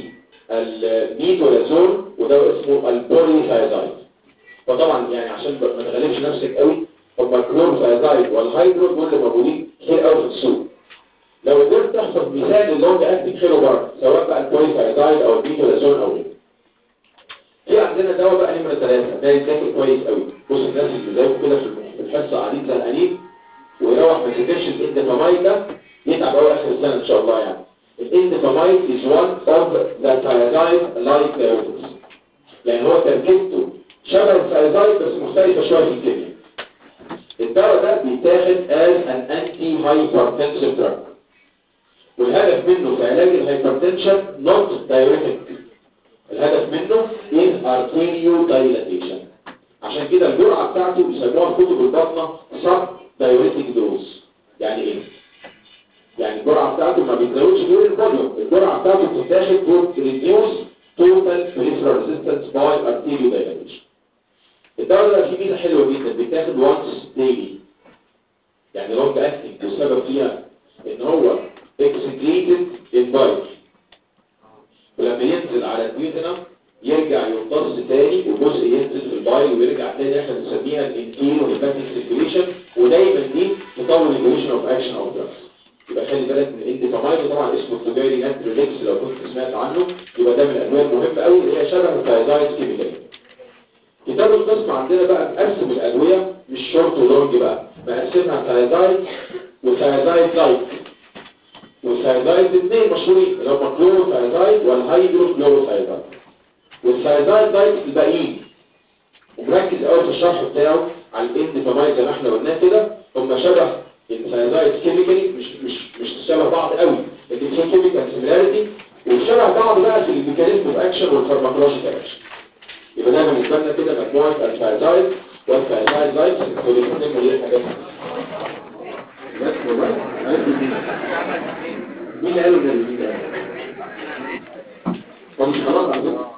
الميتولازول ودواء اسمه البوليثايزايد وطبعا يعني عشان ما تغلبش نفسك قوي هم الكلورفاليدول والهيدرو دول اللي موجودين كتير قوي في السوق لو قدرت تحفظ مثال اللونج اكتنج خير وبركه سواء بقى البوليثايزايد او الميتولازول او غيره في عندنا دواء بقى نمرة ثلاثة ده يتاكل كويس قوي بص الناس اللي زيكم كده في الحصة قاعدين زهقانين ويروح ما يذاكرش الاندفامايد ده يتعب اول اخر السنة ان شاء الله يعني الاندفامايد is one of the thiazide like therapies يعني هو تركيبته شبه الثايزايد بس مختلفة شوية في الكيمياء الدواء ده بيتاخد as an anti-hypertensive drug والهدف منه في علاج الهايبرتنشن not diuretic الهدف منه is arterial dilatation عشان كده الجرعة بتاعته بيسموها في كتب البطنة sub diuretic dose يعني ايه؟ يعني الجرعة بتاعته ما بيتزودش دور الفوليوم الجرعة بتاعته بتتاخد to reduce total peripheral resistance by arterial dilatation الدواء ده فيه ميزة حلوة جدا بيتاخد once daily يعني لونج اكتنج والسبب فيها ان هو excreted in bile ولما ينزل على الديوتنم يرجع يمتص تاني وجزء ينزل في البايل ويرجع تاني احنا بنسميها الانتيرو هيباتيك سيركيوليشن ودايما دي تطول الديوريشن اوف اكشن اوف دراجز يبقى خلي بالك من الاندفامايد طبعا اسمه التجاري ناتريليكس لو كنت سمعت عنه يبقى ده من الادويه المهمه قوي اللي هي شبه الثايزايد كيميكال كتاب القسم عندنا بقى مقسم الادويه مش شورت ولونج بقى مقسمها ثايزايد وثايزايد لايك والثايزايد الاثنين مشهورين اللي هم كلوروثايزايد والهيدرو كلوروثايزايد والثايزايد دايت الباقيين ومركز قوي في الشرح بتاعه على الان فمايل زي ما احنا قلنا كده هم شبه الثايزايد كيميكالي مش مش مش شبه بعض قوي لكن في كيميكال سيميلاريتي وشبه بعض بقى في الميكانيزم اوف اكشن والفارماكولوجيكال اكشن يبقى ده بالنسبه لنا كده مجموعه الثايزايد والثايزايد لايتس اللي بيستخدموا ليه الحاجات دي بس والله عرفت مين مين قالوا ده مين قال هو مش خلاص عندكم